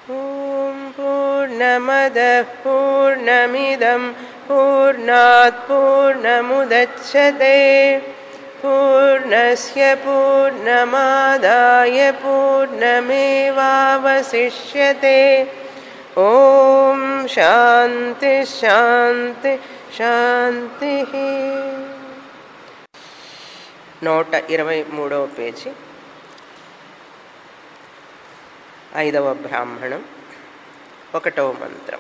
ॐ पूर्णमदः पूर्णमिदं पूर्णात् पूर्णमुदच्छते पूर्णस्य पूर्णमादाय पूर्णमेवावशिष्यते ॐ शान्ति శాంతి శాంతి నూట ఇరవై మూడవ పేజీ ఐదవ బ్రాహ్మణం ఒకటవ మంత్రం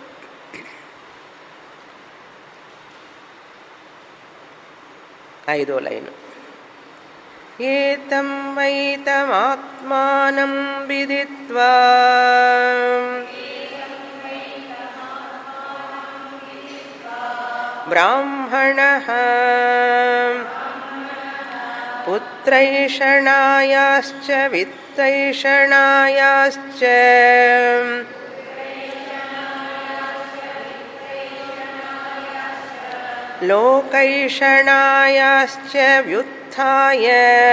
ఐదో లైను ఏతం వైతమాత్మానం విదిత్వా ब्राह्मणः पुत्रैषणायाश्च वित्तैषणायाश्च लोकैषणायाश्च व्युत्थाय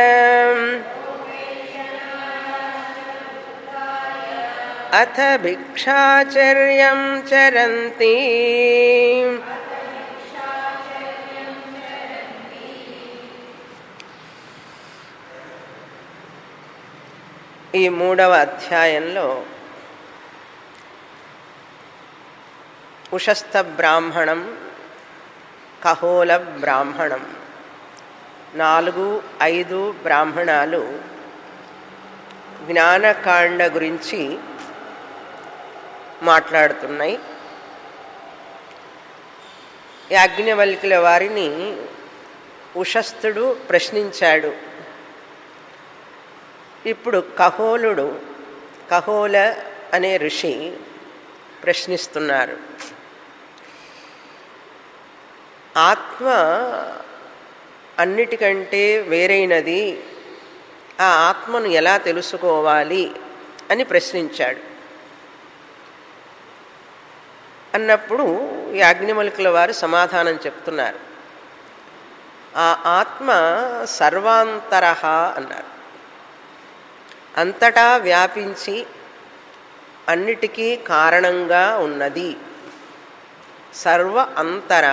अथ भिक्षाचर्यं चरन्ति ఈ మూడవ అధ్యాయంలో ఉషస్థ బ్రాహ్మణం కహోల బ్రాహ్మణం నాలుగు ఐదు బ్రాహ్మణాలు జ్ఞానకాండ గురించి మాట్లాడుతున్నాయి యాజ్ఞవల్కుల వారిని ఉషస్థుడు ప్రశ్నించాడు ఇప్పుడు కహోలుడు కహోల అనే ఋషి ప్రశ్నిస్తున్నారు ఆత్మ అన్నిటికంటే వేరైనది ఆ ఆత్మను ఎలా తెలుసుకోవాలి అని ప్రశ్నించాడు అన్నప్పుడు యాజ్ఞవల్కుల వారు సమాధానం చెప్తున్నారు ఆ ఆత్మ సర్వాంతర అన్నారు అంతటా వ్యాపించి అన్నిటికీ కారణంగా ఉన్నది సర్వ అంతర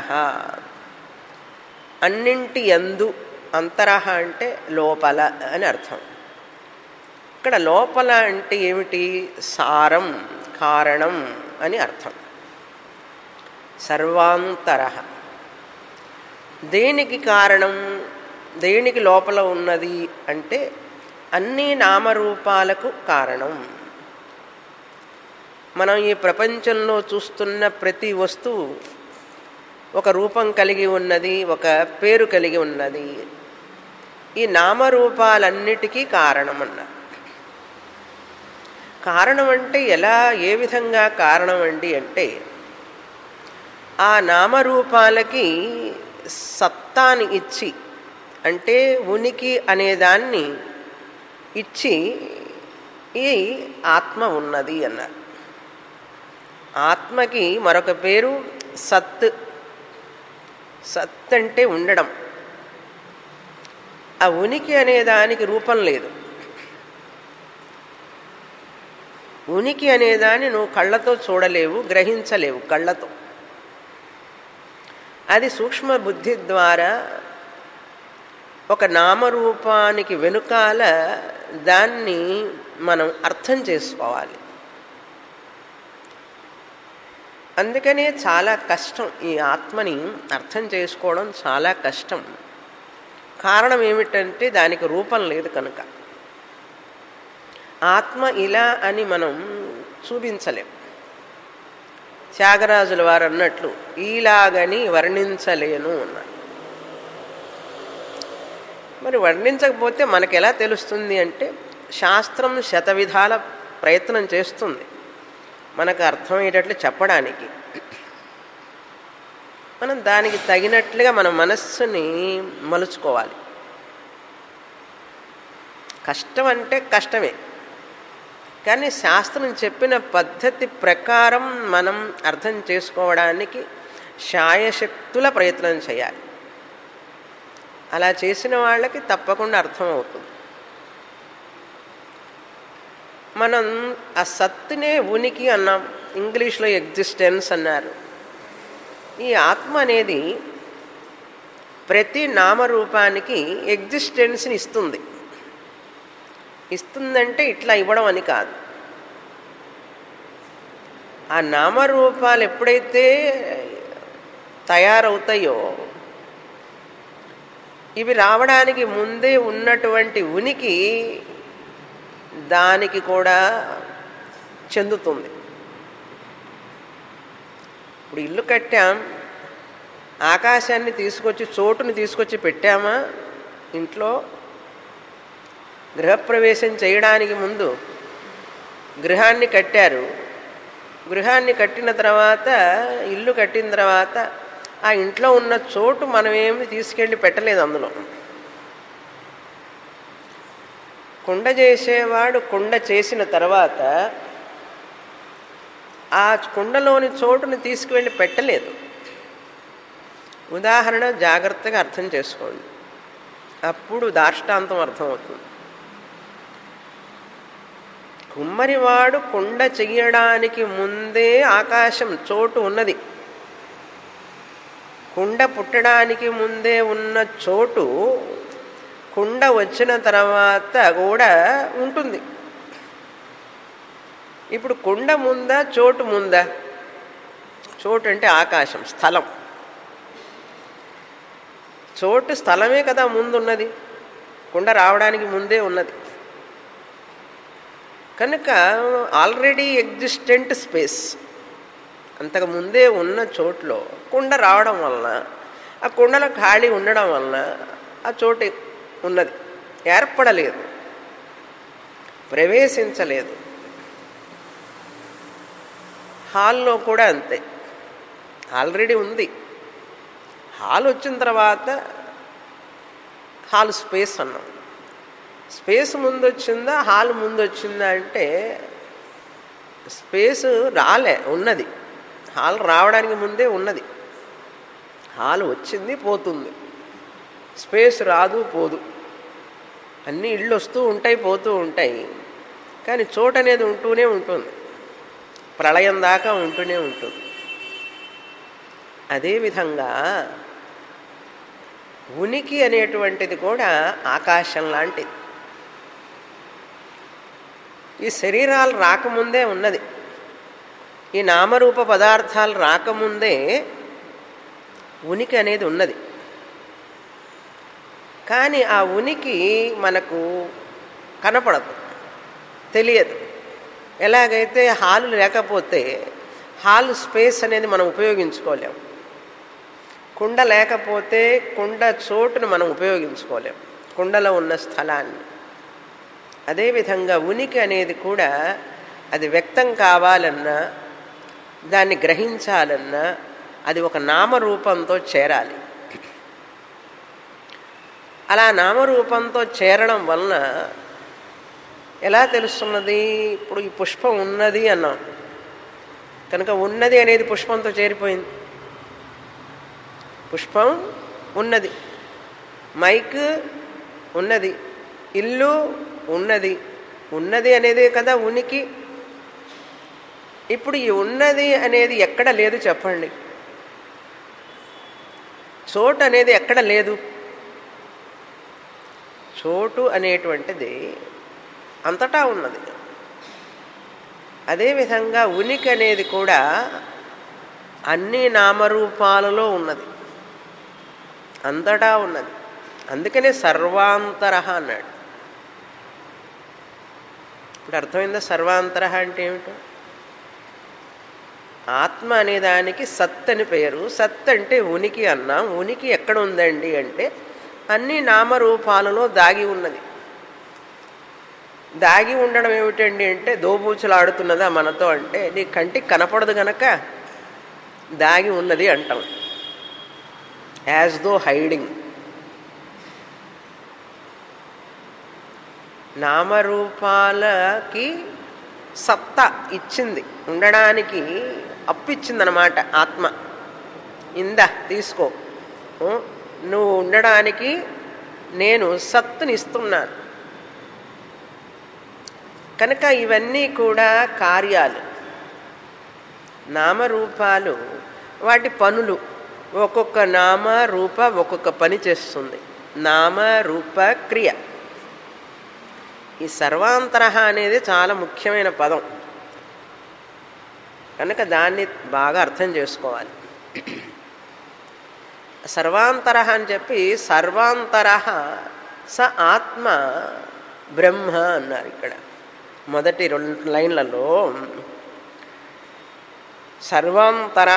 అన్నింటి ఎందు అంతర అంటే లోపల అని అర్థం ఇక్కడ లోపల అంటే ఏమిటి సారం కారణం అని అర్థం సర్వాంతర దేనికి కారణం దేనికి లోపల ఉన్నది అంటే అన్ని నామరూపాలకు కారణం మనం ఈ ప్రపంచంలో చూస్తున్న ప్రతి వస్తువు ఒక రూపం కలిగి ఉన్నది ఒక పేరు కలిగి ఉన్నది ఈ నామరూపాలన్నిటికీ కారణం అన్నారు కారణం అంటే ఎలా ఏ విధంగా కారణం అండి అంటే ఆ నామరూపాలకి సత్తాని ఇచ్చి అంటే ఉనికి అనేదాన్ని ఇచ్చి ఈ ఆత్మ ఉన్నది అన్నారు ఆత్మకి మరొక పేరు సత్ సత్ అంటే ఉండడం ఆ ఉనికి అనే దానికి రూపం లేదు ఉనికి అనేదాన్ని నువ్వు కళ్ళతో చూడలేవు గ్రహించలేవు కళ్ళతో అది సూక్ష్మ బుద్ధి ద్వారా ఒక నామరూపానికి వెనుకాల దాన్ని మనం అర్థం చేసుకోవాలి అందుకనే చాలా కష్టం ఈ ఆత్మని అర్థం చేసుకోవడం చాలా కష్టం కారణం ఏమిటంటే దానికి రూపం లేదు కనుక ఆత్మ ఇలా అని మనం చూపించలేం త్యాగరాజుల వారు అన్నట్లు ఈలాగని వర్ణించలేను అన్నారు మరి వర్ణించకపోతే మనకు ఎలా తెలుస్తుంది అంటే శాస్త్రం శతవిధాల ప్రయత్నం చేస్తుంది మనకు అర్థమయ్యేటట్లు చెప్పడానికి మనం దానికి తగినట్లుగా మన మనస్సుని మలుచుకోవాలి కష్టం అంటే కష్టమే కానీ శాస్త్రం చెప్పిన పద్ధతి ప్రకారం మనం అర్థం చేసుకోవడానికి శాయశక్తుల ప్రయత్నం చేయాలి అలా చేసిన వాళ్ళకి తప్పకుండా అర్థమవుతుంది మనం ఆ సత్తునే ఉనికి అన్నాం ఇంగ్లీష్లో ఎగ్జిస్టెన్స్ అన్నారు ఈ ఆత్మ అనేది ప్రతి నామరూపానికి ఎగ్జిస్టెన్స్ని ఇస్తుంది ఇస్తుందంటే ఇట్లా ఇవ్వడం అని కాదు ఆ నామరూపాలు ఎప్పుడైతే తయారవుతాయో ఇవి రావడానికి ముందే ఉన్నటువంటి ఉనికి దానికి కూడా చెందుతుంది ఇప్పుడు ఇల్లు కట్టాం ఆకాశాన్ని తీసుకొచ్చి చోటుని తీసుకొచ్చి పెట్టామా ఇంట్లో గృహప్రవేశం చేయడానికి ముందు గృహాన్ని కట్టారు గృహాన్ని కట్టిన తర్వాత ఇల్లు కట్టిన తర్వాత ఆ ఇంట్లో ఉన్న చోటు మనం ఏమి తీసుకెళ్ళి పెట్టలేదు అందులో కుండ చేసేవాడు కుండ చేసిన తర్వాత ఆ కుండలోని చోటుని తీసుకువెళ్ళి పెట్టలేదు ఉదాహరణ జాగ్రత్తగా అర్థం చేసుకోండి అప్పుడు దాష్టాంతం అర్థమవుతుంది కుమ్మరివాడు కుండ చెయ్యడానికి ముందే ఆకాశం చోటు ఉన్నది కుండ పుట్టడానికి ముందే ఉన్న చోటు కుండ వచ్చిన తర్వాత కూడా ఉంటుంది ఇప్పుడు కుండ ముందా చోటు ముందా చోటు అంటే ఆకాశం స్థలం చోటు స్థలమే కదా ముందున్నది కుండ రావడానికి ముందే ఉన్నది కనుక ఆల్రెడీ ఎగ్జిస్టెంట్ స్పేస్ అంతకు ముందే ఉన్న చోట్లో కుండ రావడం వలన ఆ కుండలో ఖాళీ ఉండడం వలన ఆ చోటు ఉన్నది ఏర్పడలేదు ప్రవేశించలేదు హాల్లో కూడా అంతే ఆల్రెడీ ఉంది హాల్ వచ్చిన తర్వాత హాల్ స్పేస్ అన్నాం స్పేస్ ముందు వచ్చిందా హాల్ ముందు వచ్చిందా అంటే స్పేస్ రాలే ఉన్నది హాల్ రావడానికి ముందే ఉన్నది హాల్ వచ్చింది పోతుంది స్పేస్ రాదు పోదు అన్ని ఇళ్ళు వస్తూ ఉంటాయి పోతూ ఉంటాయి కానీ చోటు అనేది ఉంటూనే ఉంటుంది ప్రళయం దాకా ఉంటూనే ఉంటుంది అదేవిధంగా ఉనికి అనేటువంటిది కూడా ఆకాశం లాంటిది ఈ శరీరాలు రాకముందే ఉన్నది ఈ నామరూప పదార్థాలు రాకముందే ఉనికి అనేది ఉన్నది కానీ ఆ ఉనికి మనకు కనపడదు తెలియదు ఎలాగైతే హాలు లేకపోతే హాల్ స్పేస్ అనేది మనం ఉపయోగించుకోలేం కుండ లేకపోతే కుండ చోటును మనం ఉపయోగించుకోలేం కుండలో ఉన్న స్థలాన్ని అదేవిధంగా ఉనికి అనేది కూడా అది వ్యక్తం కావాలన్నా దాన్ని గ్రహించాలన్నా అది ఒక నామరూపంతో చేరాలి అలా నామరూపంతో చేరడం వలన ఎలా తెలుస్తున్నది ఇప్పుడు ఈ పుష్పం ఉన్నది అన్నాం కనుక ఉన్నది అనేది పుష్పంతో చేరిపోయింది పుష్పం ఉన్నది మైక్ ఉన్నది ఇల్లు ఉన్నది ఉన్నది అనేది కదా ఉనికి ఇప్పుడు ఈ ఉన్నది అనేది ఎక్కడ లేదు చెప్పండి చోటు అనేది ఎక్కడ లేదు చోటు అనేటువంటిది అంతటా ఉన్నది అదేవిధంగా ఉనికి అనేది కూడా అన్ని నామరూపాలలో ఉన్నది అంతటా ఉన్నది అందుకనే సర్వాంతర అన్నాడు ఇప్పుడు అర్థమైందా సర్వాంతర అంటే ఏమిటో ఆత్మ అనే దానికి సత్ అని పేరు సత్ అంటే ఉనికి అన్నాం ఉనికి ఎక్కడ ఉందండి అంటే అన్ని నామరూపాలలో దాగి ఉన్నది దాగి ఉండడం ఏమిటండి అంటే దోబూచులాడుతున్నదా మనతో అంటే నీ కంటికి కనపడదు గనక దాగి ఉన్నది అంటాం యాజ్ దో హైడింగ్ నామరూపాలకి సత్తా ఇచ్చింది ఉండడానికి అప్పిచ్చిందనమాట ఆత్మ ఇందా తీసుకో ఉ, నువ్వు ఉండడానికి నేను సత్తుని ఇస్తున్నాను కనుక ఇవన్నీ కూడా కార్యాలు నామరూపాలు వాటి పనులు ఒక్కొక్క నామ రూప ఒక్కొక్క పని చేస్తుంది నామ రూప క్రియ ఈ సర్వాంతర అనేది చాలా ముఖ్యమైన పదం కనుక దాన్ని బాగా అర్థం చేసుకోవాలి సర్వాంతర అని చెప్పి సర్వాంతర స ఆత్మ బ్రహ్మ అన్నారు ఇక్కడ మొదటి రెండు లైన్లలో సర్వాంతర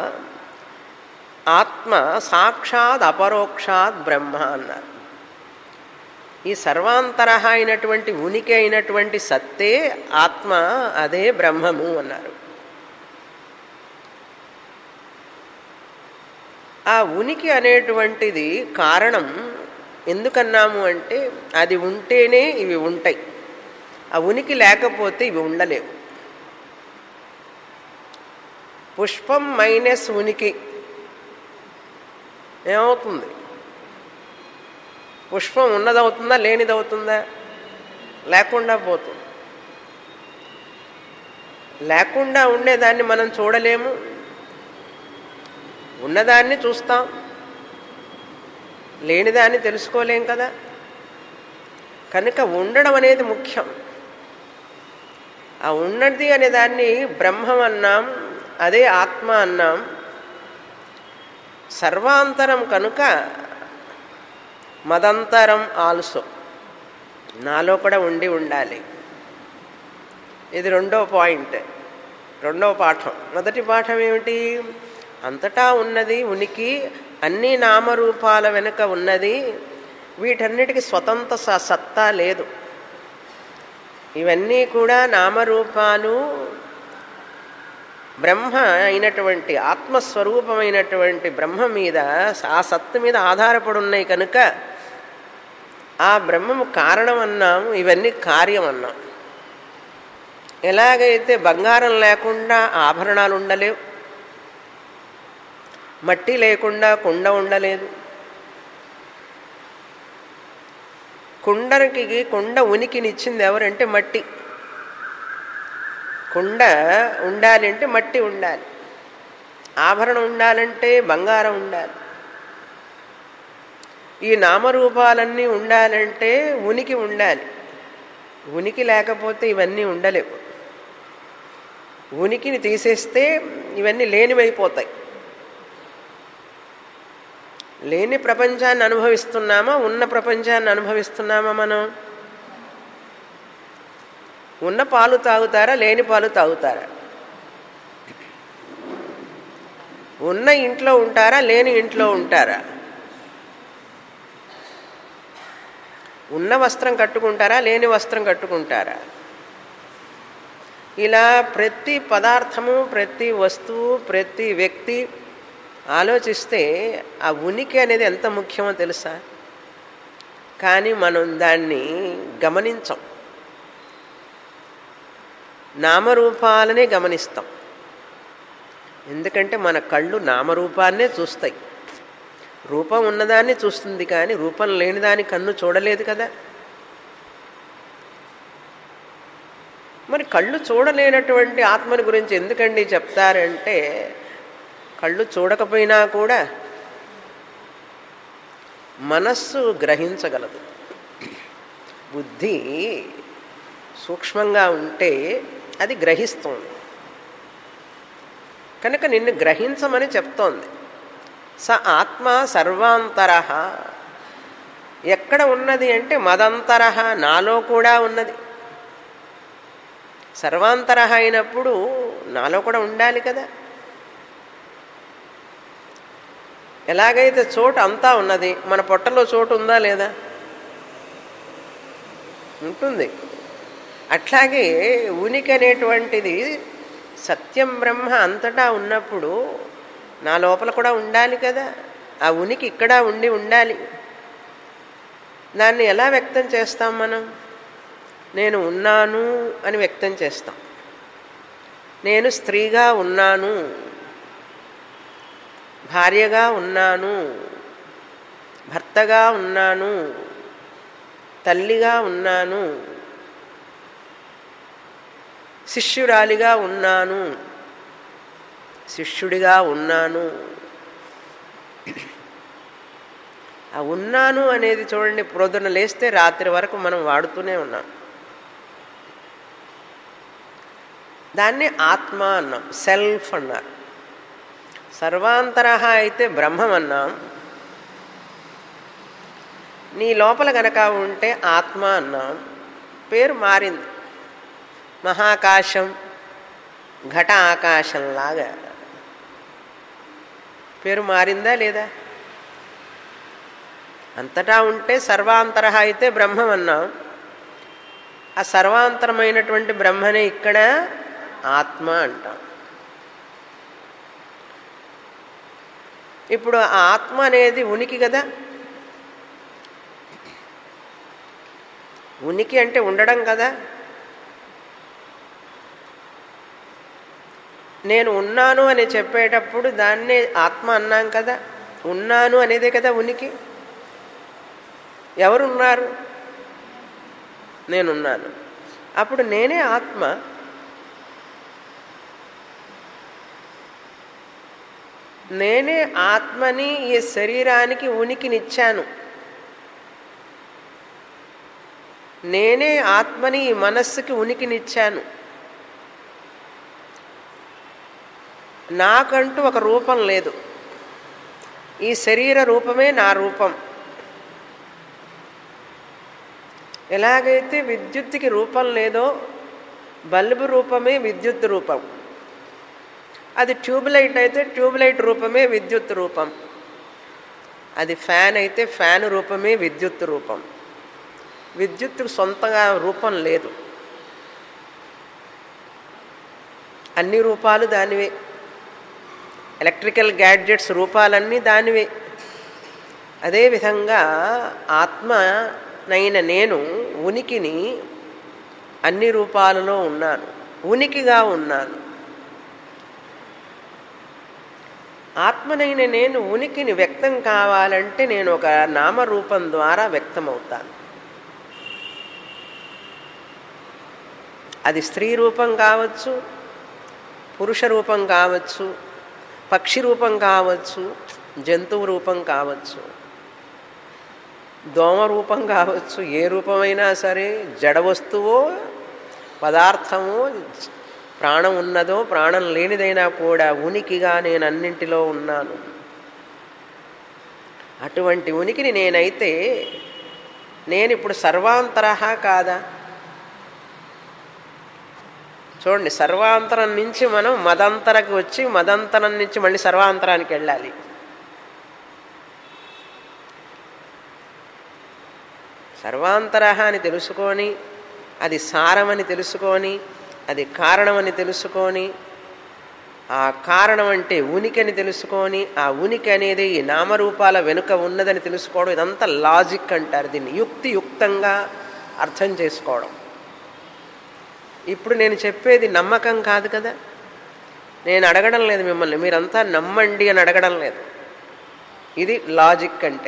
ఆత్మ సాక్షాత్ అపరోక్షాత్ బ్రహ్మ అన్నారు ఈ సర్వాంతర అయినటువంటి ఉనికి అయినటువంటి సత్తే ఆత్మ అదే బ్రహ్మము అన్నారు ఆ ఉనికి అనేటువంటిది కారణం ఎందుకన్నాము అంటే అది ఉంటేనే ఇవి ఉంటాయి ఆ ఉనికి లేకపోతే ఇవి ఉండలేవు పుష్పం మైనస్ ఉనికి ఏమవుతుంది పుష్పం ఉన్నదవుతుందా లేనిదవుతుందా లేకుండా పోతుంది లేకుండా ఉండేదాన్ని మనం చూడలేము ఉన్నదాన్ని చూస్తాం లేనిదాన్ని తెలుసుకోలేం కదా కనుక ఉండడం అనేది ముఖ్యం ఆ ఉన్నది అనే దాన్ని బ్రహ్మం అన్నాం అదే ఆత్మ అన్నాం సర్వాంతరం కనుక మదంతరం ఆల్సో నాలో కూడా ఉండి ఉండాలి ఇది రెండో పాయింట్ రెండవ పాఠం మొదటి పాఠం ఏమిటి అంతటా ఉన్నది ఉనికి అన్ని నామరూపాల వెనుక ఉన్నది వీటన్నిటికీ స్వతంత్ర స- సత్తా లేదు ఇవన్నీ కూడా నామరూపాలు బ్రహ్మ అయినటువంటి ఆత్మస్వరూపమైనటువంటి బ్రహ్మ మీద ఆ సత్తు మీద ఆధారపడి ఉన్నాయి కనుక ఆ బ్రహ్మము కారణం అన్నాము ఇవన్నీ కార్యం అన్నాం ఎలాగైతే బంగారం లేకుండా ఆభరణాలు ఉండలేవు మట్టి లేకుండా కుండ ఉండలేదు కుండకి కుండ ఉనికినిచ్చింది ఎవరంటే మట్టి కుండ ఉండాలి అంటే మట్టి ఉండాలి ఆభరణం ఉండాలంటే బంగారం ఉండాలి ఈ నామరూపాలన్నీ ఉండాలంటే ఉనికి ఉండాలి ఉనికి లేకపోతే ఇవన్నీ ఉండలేవు ఉనికిని తీసేస్తే ఇవన్నీ లేనివైపోతాయి లేని ప్రపంచాన్ని అనుభవిస్తున్నామా ఉన్న ప్రపంచాన్ని అనుభవిస్తున్నామా మనం ఉన్న పాలు తాగుతారా లేని పాలు తాగుతారా ఉన్న ఇంట్లో ఉంటారా లేని ఇంట్లో ఉంటారా ఉన్న వస్త్రం కట్టుకుంటారా లేని వస్త్రం కట్టుకుంటారా ఇలా ప్రతి పదార్థము ప్రతి వస్తువు ప్రతి వ్యక్తి ఆలోచిస్తే ఆ ఉనికి అనేది ఎంత ముఖ్యమో తెలుసా కానీ మనం దాన్ని గమనించం నామరూపాలనే గమనిస్తాం ఎందుకంటే మన కళ్ళు నామరూపాన్నే చూస్తాయి రూపం ఉన్నదాన్ని చూస్తుంది కానీ రూపం లేని దాని కన్ను చూడలేదు కదా మరి కళ్ళు చూడలేనటువంటి ఆత్మని గురించి ఎందుకండి చెప్తారంటే కళ్ళు చూడకపోయినా కూడా మనస్సు గ్రహించగలదు బుద్ధి సూక్ష్మంగా ఉంటే అది గ్రహిస్తుంది కనుక నిన్ను గ్రహించమని చెప్తోంది స ఆత్మ సర్వాంతర ఎక్కడ ఉన్నది అంటే మదంతర నాలో కూడా ఉన్నది సర్వాంతర అయినప్పుడు నాలో కూడా ఉండాలి కదా ఎలాగైతే చోటు అంతా ఉన్నది మన పొట్టలో చోటు ఉందా లేదా ఉంటుంది అట్లాగే ఉనికి అనేటువంటిది సత్యం బ్రహ్మ అంతటా ఉన్నప్పుడు నా లోపల కూడా ఉండాలి కదా ఆ ఉనికి ఇక్కడ ఉండి ఉండాలి దాన్ని ఎలా వ్యక్తం చేస్తాం మనం నేను ఉన్నాను అని వ్యక్తం చేస్తాం నేను స్త్రీగా ఉన్నాను భార్యగా ఉన్నాను భర్తగా ఉన్నాను తల్లిగా ఉన్నాను శిష్యురాలిగా ఉన్నాను శిష్యుడిగా ఉన్నాను ఆ ఉన్నాను అనేది చూడండి ప్రొద్దున లేస్తే రాత్రి వరకు మనం వాడుతూనే ఉన్నాం దాన్ని ఆత్మ అన్నాం సెల్ఫ్ అన్నారు సర్వాంతర అయితే బ్రహ్మం అన్నాం నీ లోపల గనక ఉంటే ఆత్మ అన్నాం పేరు మారింది మహాకాశం ఘట ఆకాశంలాగా పేరు మారిందా లేదా అంతటా ఉంటే సర్వాంతర అయితే బ్రహ్మం అన్నాం ఆ సర్వాంతరమైనటువంటి బ్రహ్మనే ఇక్కడ ఆత్మ అంటాం ఇప్పుడు ఆ ఆత్మ అనేది ఉనికి కదా ఉనికి అంటే ఉండడం కదా నేను ఉన్నాను అని చెప్పేటప్పుడు దాన్నే ఆత్మ అన్నాం కదా ఉన్నాను అనేదే కదా ఉనికి ఎవరున్నారు నేనున్నాను అప్పుడు నేనే ఆత్మ నేనే ఆత్మని ఈ శరీరానికి ఉనికినిచ్చాను నేనే ఆత్మని ఈ మనస్సుకి ఉనికినిచ్చాను నాకంటూ ఒక రూపం లేదు ఈ శరీర రూపమే నా రూపం ఎలాగైతే విద్యుత్తుకి రూపం లేదో బల్బు రూపమే విద్యుత్ రూపం అది ట్యూబ్లైట్ అయితే ట్యూబ్లైట్ రూపమే విద్యుత్ రూపం అది ఫ్యాన్ అయితే ఫ్యాన్ రూపమే విద్యుత్ రూపం విద్యుత్తుకు సొంతంగా రూపం లేదు అన్ని రూపాలు దానివే ఎలక్ట్రికల్ గ్యాడ్జెట్స్ రూపాలన్నీ దానివే అదేవిధంగా ఆత్మనైన నేను ఉనికిని అన్ని రూపాలలో ఉన్నాను ఉనికిగా ఉన్నాను ఆత్మనైన నేను ఉనికిని వ్యక్తం కావాలంటే నేను ఒక నామరూపం ద్వారా వ్యక్తమవుతాను అది స్త్రీ రూపం కావచ్చు పురుష రూపం కావచ్చు పక్షి రూపం కావచ్చు జంతువు రూపం కావచ్చు దోమ రూపం కావచ్చు ఏ రూపమైనా సరే జడ వస్తువో పదార్థమో ప్రాణం ఉన్నదో ప్రాణం లేనిదైనా కూడా ఉనికిగా నేను అన్నింటిలో ఉన్నాను అటువంటి ఉనికిని నేనైతే నేను ఇప్పుడు సర్వాంతరహ కాదా చూడండి సర్వాంతరం నుంచి మనం మదంతరకి వచ్చి మదంతరం నుంచి మళ్ళీ సర్వాంతరానికి వెళ్ళాలి సర్వాంతర అని తెలుసుకొని అది సారమని తెలుసుకొని అది కారణమని తెలుసుకొని ఆ కారణం అంటే ఉనికి అని తెలుసుకొని ఆ ఉనికి అనేది ఈ నామరూపాల వెనుక ఉన్నదని తెలుసుకోవడం ఇదంతా లాజిక్ అంటారు దీన్ని యుక్తియుక్తంగా అర్థం చేసుకోవడం ఇప్పుడు నేను చెప్పేది నమ్మకం కాదు కదా నేను అడగడం లేదు మిమ్మల్ని మీరంతా నమ్మండి అని అడగడం లేదు ఇది లాజిక్ అంటే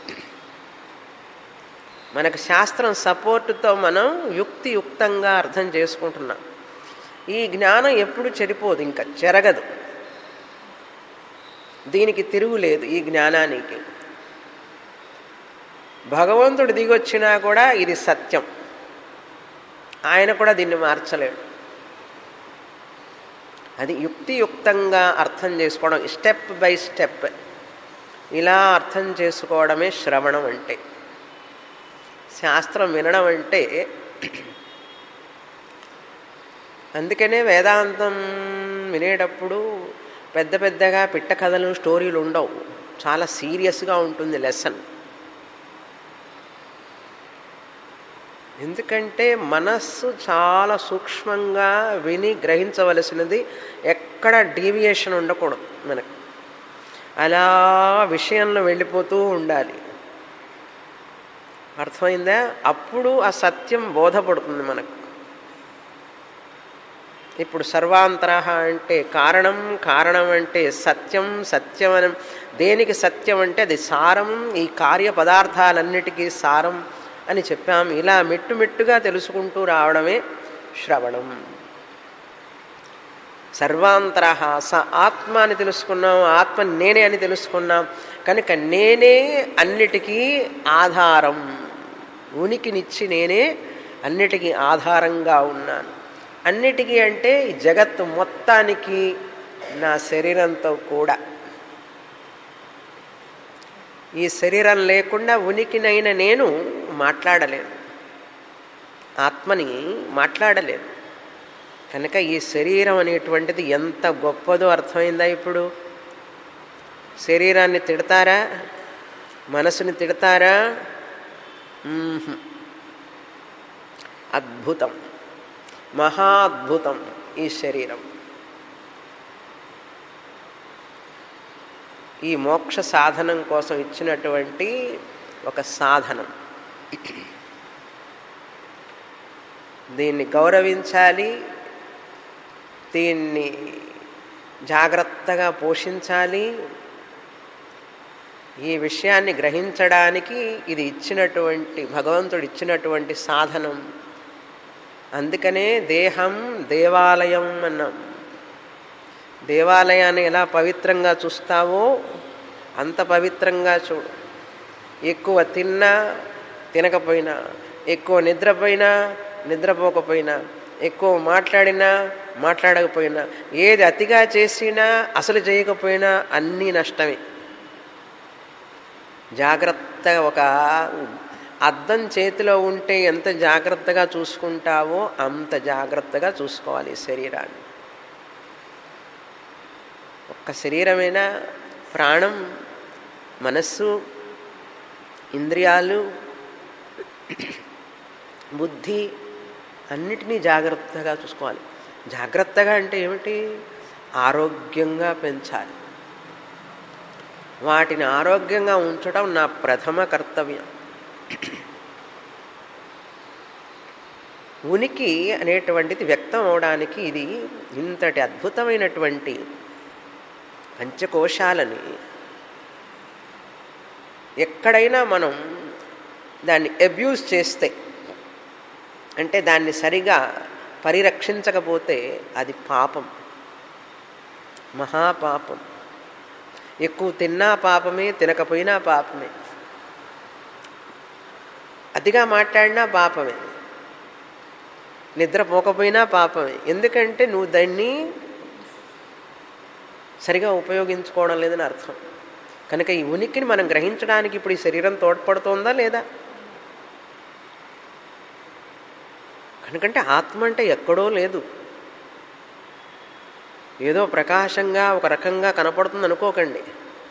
మనకు శాస్త్రం సపోర్టుతో మనం యుక్తియుక్తంగా అర్థం చేసుకుంటున్నాం ఈ జ్ఞానం ఎప్పుడు చెడిపోదు ఇంకా చెరగదు దీనికి తిరుగులేదు ఈ జ్ఞానానికి భగవంతుడు దిగొచ్చినా కూడా ఇది సత్యం ఆయన కూడా దీన్ని మార్చలేడు అది యుక్తియుక్తంగా అర్థం చేసుకోవడం స్టెప్ బై స్టెప్ ఇలా అర్థం చేసుకోవడమే శ్రవణం అంటే శాస్త్రం వినడం అంటే అందుకనే వేదాంతం వినేటప్పుడు పెద్ద పెద్దగా పిట్ట కథలు స్టోరీలు ఉండవు చాలా సీరియస్గా ఉంటుంది లెసన్ ఎందుకంటే మనస్సు చాలా సూక్ష్మంగా విని గ్రహించవలసినది ఎక్కడ డీవియేషన్ ఉండకూడదు మనకు అలా విషయంలో వెళ్ళిపోతూ ఉండాలి అర్థమైందా అప్పుడు ఆ సత్యం బోధపడుతుంది మనకు ఇప్పుడు సర్వాంతర అంటే కారణం కారణం అంటే సత్యం సత్యం అని దేనికి సత్యం అంటే అది సారం ఈ కార్య పదార్థాలన్నిటికీ సారం అని చెప్పాం ఇలా మెట్టుమెట్టుగా తెలుసుకుంటూ రావడమే శ్రవణం సర్వాంతర స ఆత్మ అని తెలుసుకున్నాం ఆత్మ నేనే అని తెలుసుకున్నాం కనుక నేనే అన్నిటికీ ఆధారం ఉనికినిచ్చి నేనే అన్నిటికీ ఆధారంగా ఉన్నాను అన్నిటికీ అంటే ఈ జగత్తు మొత్తానికి నా శరీరంతో కూడా ఈ శరీరం లేకుండా ఉనికినైన నేను మాట్లాడలేను ఆత్మని మాట్లాడలేను కనుక ఈ శరీరం అనేటువంటిది ఎంత గొప్పదో అర్థమైందా ఇప్పుడు శరీరాన్ని తిడతారా మనసుని తిడతారా మ్మ్హ్. అద్భుతం మహా అద్భుతం ఈ శరీరం ఈ మోక్ష సాధనం కోసం ఇచ్చినటువంటి ఒక సాధనం దీన్ని గౌరవించాలి దీన్ని జాగ్రత్తగా పోషించాలి ఈ విషయాన్ని గ్రహించడానికి ఇది ఇచ్చినటువంటి భగవంతుడు ఇచ్చినటువంటి సాధనం అందుకనే దేహం దేవాలయం అన్నాం దేవాలయాన్ని ఎలా పవిత్రంగా చూస్తావో అంత పవిత్రంగా చూడు ఎక్కువ తిన్నా తినకపోయినా ఎక్కువ నిద్రపోయినా నిద్రపోకపోయినా ఎక్కువ మాట్లాడినా మాట్లాడకపోయినా ఏది అతిగా చేసినా అసలు చేయకపోయినా అన్నీ నష్టమే జాగ్రత్తగా ఒక అద్దం చేతిలో ఉంటే ఎంత జాగ్రత్తగా చూసుకుంటావో అంత జాగ్రత్తగా చూసుకోవాలి శరీరాన్ని ఒక్క శరీరమైనా ప్రాణం మనస్సు ఇంద్రియాలు బుద్ధి అన్నిటినీ జాగ్రత్తగా చూసుకోవాలి జాగ్రత్తగా అంటే ఏమిటి ఆరోగ్యంగా పెంచాలి వాటిని ఆరోగ్యంగా ఉంచడం నా ప్రథమ కర్తవ్యం ఉనికి అనేటువంటిది వ్యక్తం అవడానికి ఇది ఇంతటి అద్భుతమైనటువంటి పంచకోశాలని ఎక్కడైనా మనం దాన్ని అబ్యూజ్ చేస్తే అంటే దాన్ని సరిగా పరిరక్షించకపోతే అది పాపం మహాపాపం ఎక్కువ తిన్నా పాపమే తినకపోయినా పాపమే అతిగా మాట్లాడినా పాపమే నిద్రపోకపోయినా పాపమే ఎందుకంటే నువ్వు దాన్ని సరిగా ఉపయోగించుకోవడం లేదని అర్థం కనుక ఈ ఉనికిని మనం గ్రహించడానికి ఇప్పుడు ఈ శరీరం తోడ్పడుతోందా లేదా కనుకంటే ఆత్మ అంటే ఎక్కడో లేదు ఏదో ప్రకాశంగా ఒక రకంగా కనపడుతుంది అనుకోకండి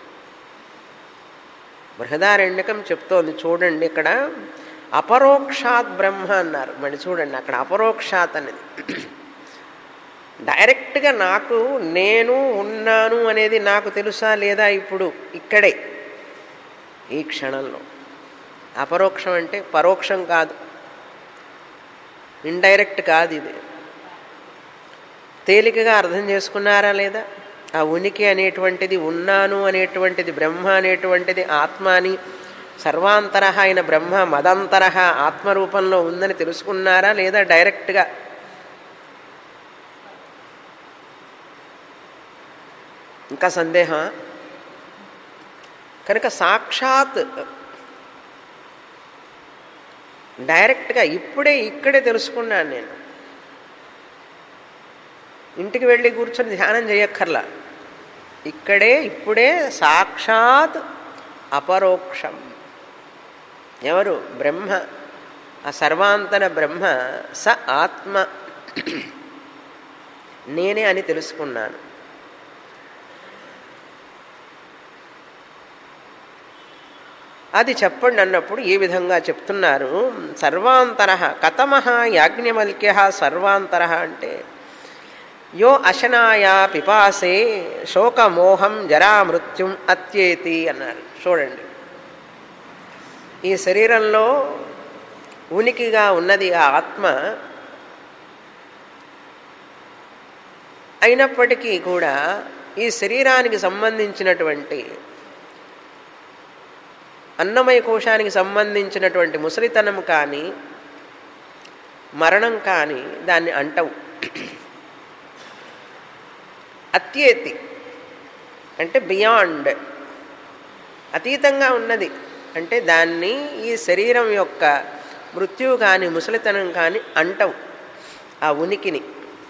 బృహదారణ్యకం చెప్తోంది చూడండి ఇక్కడ అపరోక్షాత్ బ్రహ్మ అన్నారు మళ్ళీ చూడండి అక్కడ అపరోక్షాత్ అనేది డైరెక్ట్గా నాకు నేను ఉన్నాను అనేది నాకు తెలుసా లేదా ఇప్పుడు ఇక్కడే ఈ క్షణంలో అపరోక్షం అంటే పరోక్షం కాదు ఇండైరెక్ట్ కాదు ఇది తేలికగా అర్థం చేసుకున్నారా లేదా ఆ ఉనికి అనేటువంటిది ఉన్నాను అనేటువంటిది బ్రహ్మ అనేటువంటిది ఆత్మ అని సర్వాంతరహ అయిన బ్రహ్మ మదంతరహ ఆత్మరూపంలో ఉందని తెలుసుకున్నారా లేదా డైరెక్ట్గా ఇంకా సందేహం కనుక సాక్షాత్ డైరెక్ట్గా ఇప్పుడే ఇక్కడే తెలుసుకున్నాను నేను ఇంటికి వెళ్ళి కూర్చొని ధ్యానం చేయక్కర్లా ఇక్కడే ఇప్పుడే సాక్షాత్ అపరోక్షం ఎవరు బ్రహ్మ ఆ సర్వాంతన బ్రహ్మ స ఆత్మ నేనే అని తెలుసుకున్నాను అది చెప్పండి అన్నప్పుడు ఏ విధంగా చెప్తున్నారు సర్వాంతర కథమ యాజ్ఞవల్క్య సర్వాంతర అంటే యో అశనాయా పిపాసే శోకమోహం జరామృత్యుం అత్యేతి అన్నారు చూడండి ఈ శరీరంలో ఉనికిగా ఉన్నది ఆ ఆత్మ అయినప్పటికీ కూడా ఈ శరీరానికి సంబంధించినటువంటి అన్నమయ కోశానికి సంబంధించినటువంటి ముసలితనం కానీ మరణం కానీ దాన్ని అంటవు అత్యేతి అంటే బియాండ్ అతీతంగా ఉన్నది అంటే దాన్ని ఈ శరీరం యొక్క మృత్యువు కానీ ముసలితనం కానీ అంటవు ఆ ఉనికిని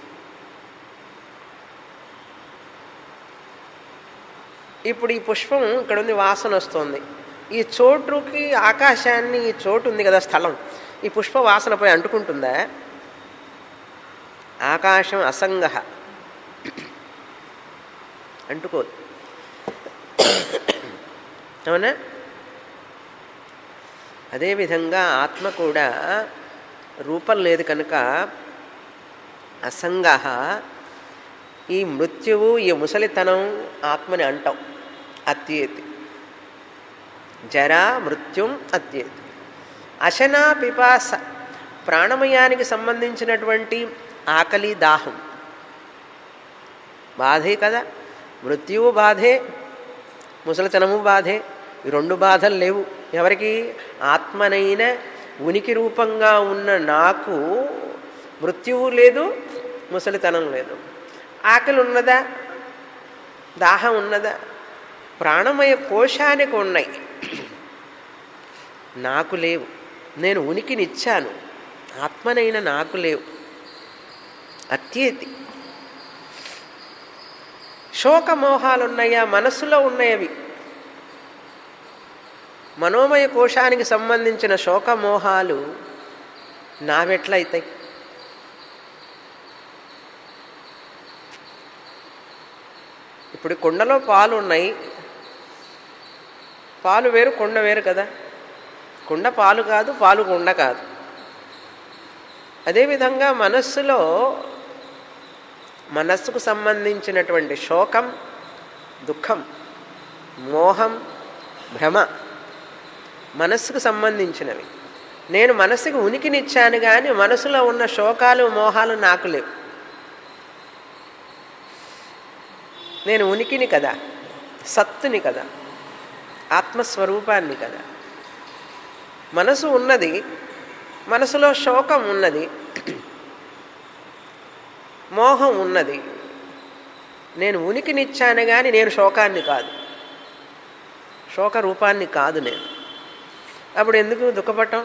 ఇప్పుడు ఈ పుష్పం ఇక్కడ ఉంది వాసన వస్తుంది ఈ చోటుకి ఆకాశాన్ని ఈ చోటు ఉంది కదా స్థలం ఈ పుష్ప వాసన పోయి అంటుకుంటుందా ఆకాశం అసంగ అంటుకోదు అవునా అదేవిధంగా ఆత్మ కూడా రూపం లేదు కనుక అసంగ ఈ మృత్యువు ఈ ముసలితనం ఆత్మని అంటాం అత్యేతి జరా మృత్యుం అత్యేతి అశన పిపాస ప్రాణమయానికి సంబంధించినటువంటి ఆకలి దాహం బాధే కదా మృత్యువు బాధే ముసలితనము బాధే ఈ రెండు బాధలు లేవు ఎవరికి ఆత్మనైన ఉనికి రూపంగా ఉన్న నాకు మృత్యువు లేదు ముసలితనం లేదు ఆకలి ఉన్నదా దాహం ఉన్నదా ప్రాణమయ కోశానికి ఉన్నాయి నాకు లేవు నేను ఉనికినిచ్చాను ఆత్మనైన నాకు లేవు అత్యేతి శోకమోహాలు ఉన్నాయా మనస్సులో ఉన్నాయవి మనోమయ కోశానికి సంబంధించిన శోకమోహాలు నావెట్లయితాయి ఇప్పుడు కుండలో పాలు ఉన్నాయి పాలు వేరు కుండ వేరు కదా కుండ పాలు కాదు పాలు కుండ కాదు అదేవిధంగా మనస్సులో మనస్సుకు సంబంధించినటువంటి శోకం దుఃఖం మోహం భ్రమ మనస్సుకు సంబంధించినవి నేను మనస్సుకు ఉనికినిచ్చాను కానీ మనసులో ఉన్న శోకాలు మోహాలు నాకు లేవు నేను ఉనికిని కదా సత్తుని కదా ఆత్మస్వరూపాన్ని కదా మనసు ఉన్నది మనసులో శోకం ఉన్నది మోహం ఉన్నది నేను ఉనికినిచ్చాను కానీ నేను శోకాన్ని కాదు శోక రూపాన్ని కాదు నేను అప్పుడు ఎందుకు దుఃఖపడటం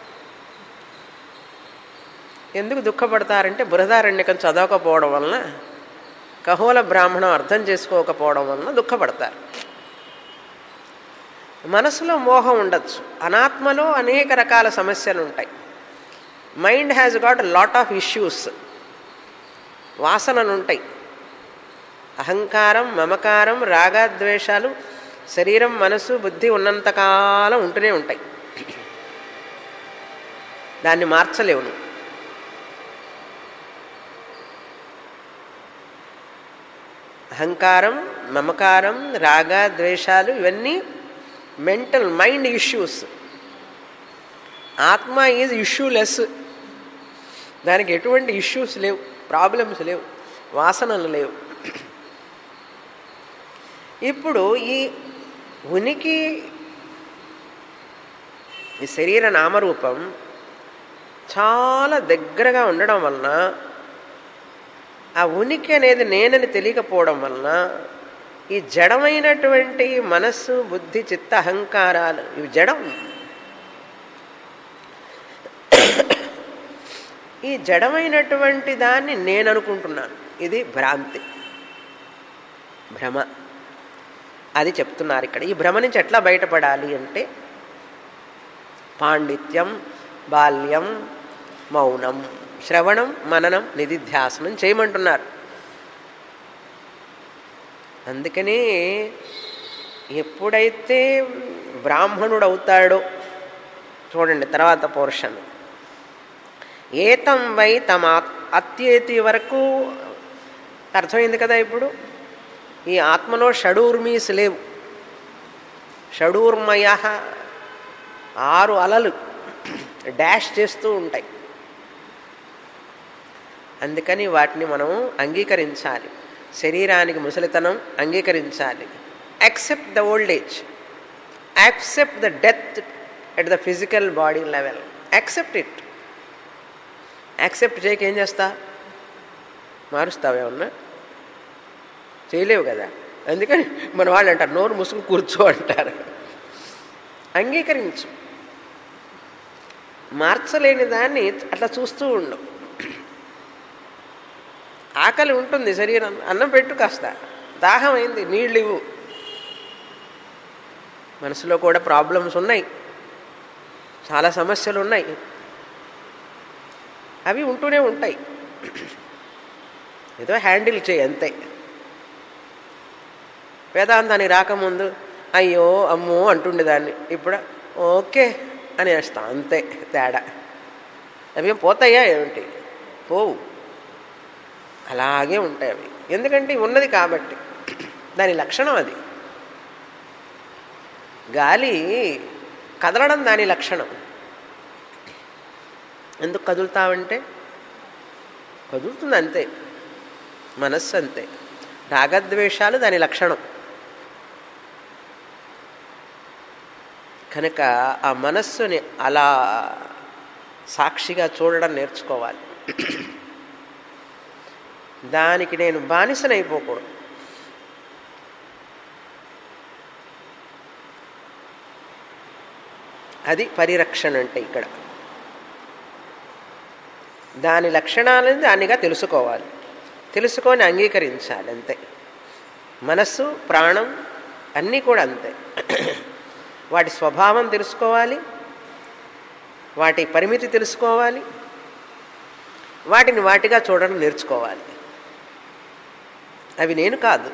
ఎందుకు దుఃఖపడతారంటే బృహదారణ్యకం చదవకపోవడం వలన కహోల బ్రాహ్మణం అర్థం చేసుకోకపోవడం వలన దుఃఖపడతారు మనసులో మోహం ఉండొచ్చు అనాత్మలో అనేక రకాల సమస్యలు ఉంటాయి mind has got lot of issues వాసనలు ఉంటాయి అహంకారం మమకారం రాగద్వేషాలు శరీరం మనసు బుద్ధి ఉన్నంతకాలం ఉంటూనే ఉంటాయి దాన్ని మార్చలేవు నువ్వు అహంకారం మమకారం రాగ ద్వేషాలు ఇవన్నీ మెంటల్ మైండ్ ఇష్యూస్ ఆత్మ ఈజ్ ఇష్యూలెస్ దానికి ఎటువంటి ఇష్యూస్ లేవు ప్రాబ్లమ్స్ లేవు వాసనలు లేవు ఇప్పుడు ఈ ఉనికి ఈ శరీర నామరూపం చాలా దగ్గరగా ఉండడం వలన ఆ ఉనికి అనేది నేనని తెలియకపోవడం వలన ఈ జడమైనటువంటి మనస్సు బుద్ధి చిత్త అహంకారాలు ఇవి జడం ఈ జడమైనటువంటి దాన్ని నేను అనుకుంటున్నాను ఇది భ్రాంతి భ్రమ అది చెప్తున్నారు ఇక్కడ ఈ భ్రమ నుంచి ఎట్లా బయటపడాలి అంటే పాండిత్యం బాల్యం మౌనం శ్రవణం మననం నిధిధ్యాసనం చేయమంటున్నారు అందుకనే ఎప్పుడైతే బ్రాహ్మణుడు అవుతాడో చూడండి తర్వాత పోర్షన్ ఏతం వై తమ అత్యేతి వరకు అర్థమైంది కదా ఇప్పుడు ఈ ఆత్మలో షడూర్మీస్ లేవు షడూర్మయ ఆరు అలలు డాష్ చేస్తూ ఉంటాయి అందుకని వాటిని మనం అంగీకరించాలి శరీరానికి ముసలితనం అంగీకరించాలి accept the old age accept the death at the physical body level accept it accept చేయక ఏం చేస్తా మారుస్తావేమన్నా చేయలేవు కదా అందుకని మన వాళ్ళు అంటారు నోరు ముసుగు కూర్చో అంటారు అంగీకరించు మార్చలేని దాన్ని అట్లా చూస్తూ ఉండు ఆకలి ఉంటుంది శరీరం అన్నం పెట్టు కాస్త దాహం అయింది నీళ్ళు ఇవ్వు మనసులో కూడా ప్రాబ్లమ్స్ ఉన్నాయి చాలా సమస్యలు ఉన్నాయి అవి ఉంటూనే ఉంటాయి ఏదో హ్యాండిల్ చేయి అంతే వేదాంతానికి రాకముందు అయ్యో అమ్మో అంటుండేదాన్ని ఇప్పుడు ఓకే అని వేస్తాం అంతే తేడా అవి ఏం పోతాయా ఏమిటి పోవు అలాగే ఉంటాయి అవి ఎందుకంటే ఉన్నది కాబట్టి దాని లక్షణం అది గాలి కదలడం దాని లక్షణం ఎందుకు కదులుతావంటే కదులుతుంది అంతే మనస్సు అంతే రాగద్వేషాలు దాని లక్షణం కనుక ఆ మనస్సుని అలా సాక్షిగా చూడడం నేర్చుకోవాలి దానికి నేను బానిసనైపోకూడదు అది పరిరక్షణ అంటే ఇక్కడ దాని లక్షణాలను దానిగా తెలుసుకోవాలి తెలుసుకొని అంగీకరించాలి అంతే మనస్సు ప్రాణం అన్నీ కూడా అంతే వాటి స్వభావం తెలుసుకోవాలి వాటి పరిమితి తెలుసుకోవాలి వాటిని వాటిగా చూడడం నేర్చుకోవాలి అవి నేను కాదు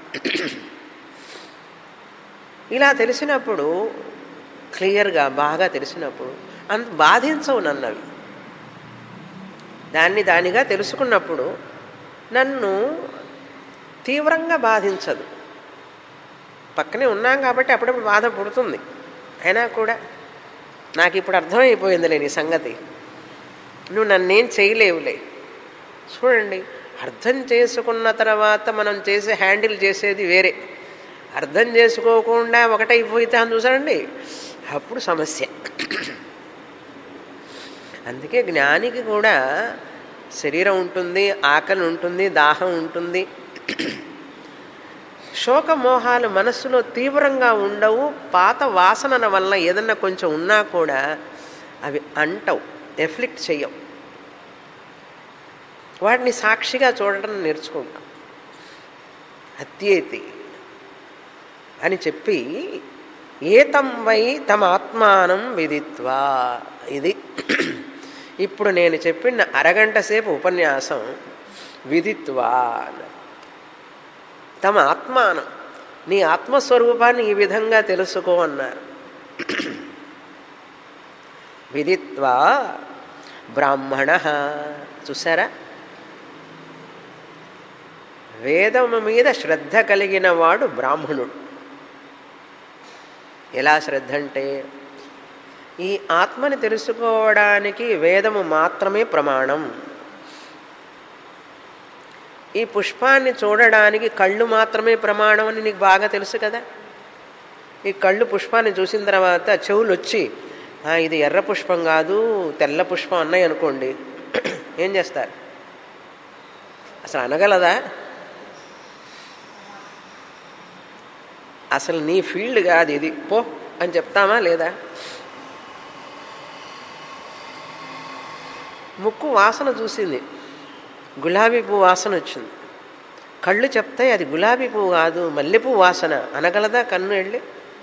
ఇలా తెలిసినప్పుడు క్లియర్గా బాగా తెలిసినప్పుడు అంత బాధించవు నన్నవి దాన్ని దానిగా తెలుసుకున్నప్పుడు నన్ను తీవ్రంగా బాధించదు పక్కనే ఉన్నాం కాబట్టి అప్పుడప్పుడు బాధ పుడుతుంది అయినా కూడా నాకు ఇప్పుడు అర్థమైపోయిందిలే నీ సంగతి నువ్వు నన్నేం చేయలేవులే చూడండి అర్థం చేసుకున్న తర్వాత మనం చేసే హ్యాండిల్ చేసేది వేరే అర్థం చేసుకోకుండా ఒకటైపోయితే అని చూసారండి అప్పుడు సమస్య అందుకే జ్ఞానికి కూడా శరీరం ఉంటుంది ఆకలి ఉంటుంది దాహం ఉంటుంది శోకమోహాలు మనస్సులో తీవ్రంగా ఉండవు పాత వాసనల వల్ల ఏదన్నా కొంచెం ఉన్నా కూడా అవి అంటవు ఎఫ్లిక్ట్ చెయ్యవు వాటిని సాక్షిగా చూడటం నేర్చుకుంటాం అత్యేతి అని చెప్పి ఏతం వై తమ ఆత్మానం విదిత్వా ఇది ఇప్పుడు నేను చెప్పిన అరగంట సేపు ఉపన్యాసం విదిత్వా తమ ఆత్మానం నీ ఆత్మస్వరూపాన్ని ఈ విధంగా తెలుసుకో అన్నారు విదిత్వా బ్రాహ్మణ చూసారా వేదము మీద శ్రద్ధ కలిగిన వాడు బ్రాహ్మణుడు ఎలా శ్రద్ధ అంటే ఈ ఆత్మని తెలుసుకోవడానికి వేదము మాత్రమే ప్రమాణం ఈ పుష్పాన్ని చూడడానికి కళ్ళు మాత్రమే ప్రమాణం అని నీకు బాగా తెలుసు కదా ఈ కళ్ళు పుష్పాన్ని చూసిన తర్వాత చెవులు వచ్చి "ఆ, ఇది ఎర్ర పుష్పం కాదు తెల్ల పుష్పం అన్నాయి అనుకోండి ఏం చేస్తారు అసలు అనగలదా అసలు నీ ఫీల్డ్ కాదు ఇది పో అని చెప్తామా లేదా ముక్కు వాసన చూసింది గులాబీ పువ్వు వాసన వచ్చింది కళ్ళు చెప్తాయి అది గులాబీ పువ్వు కాదు మల్లెపువ్వు వాసన అనగలదా కన్ను వెళ్ళి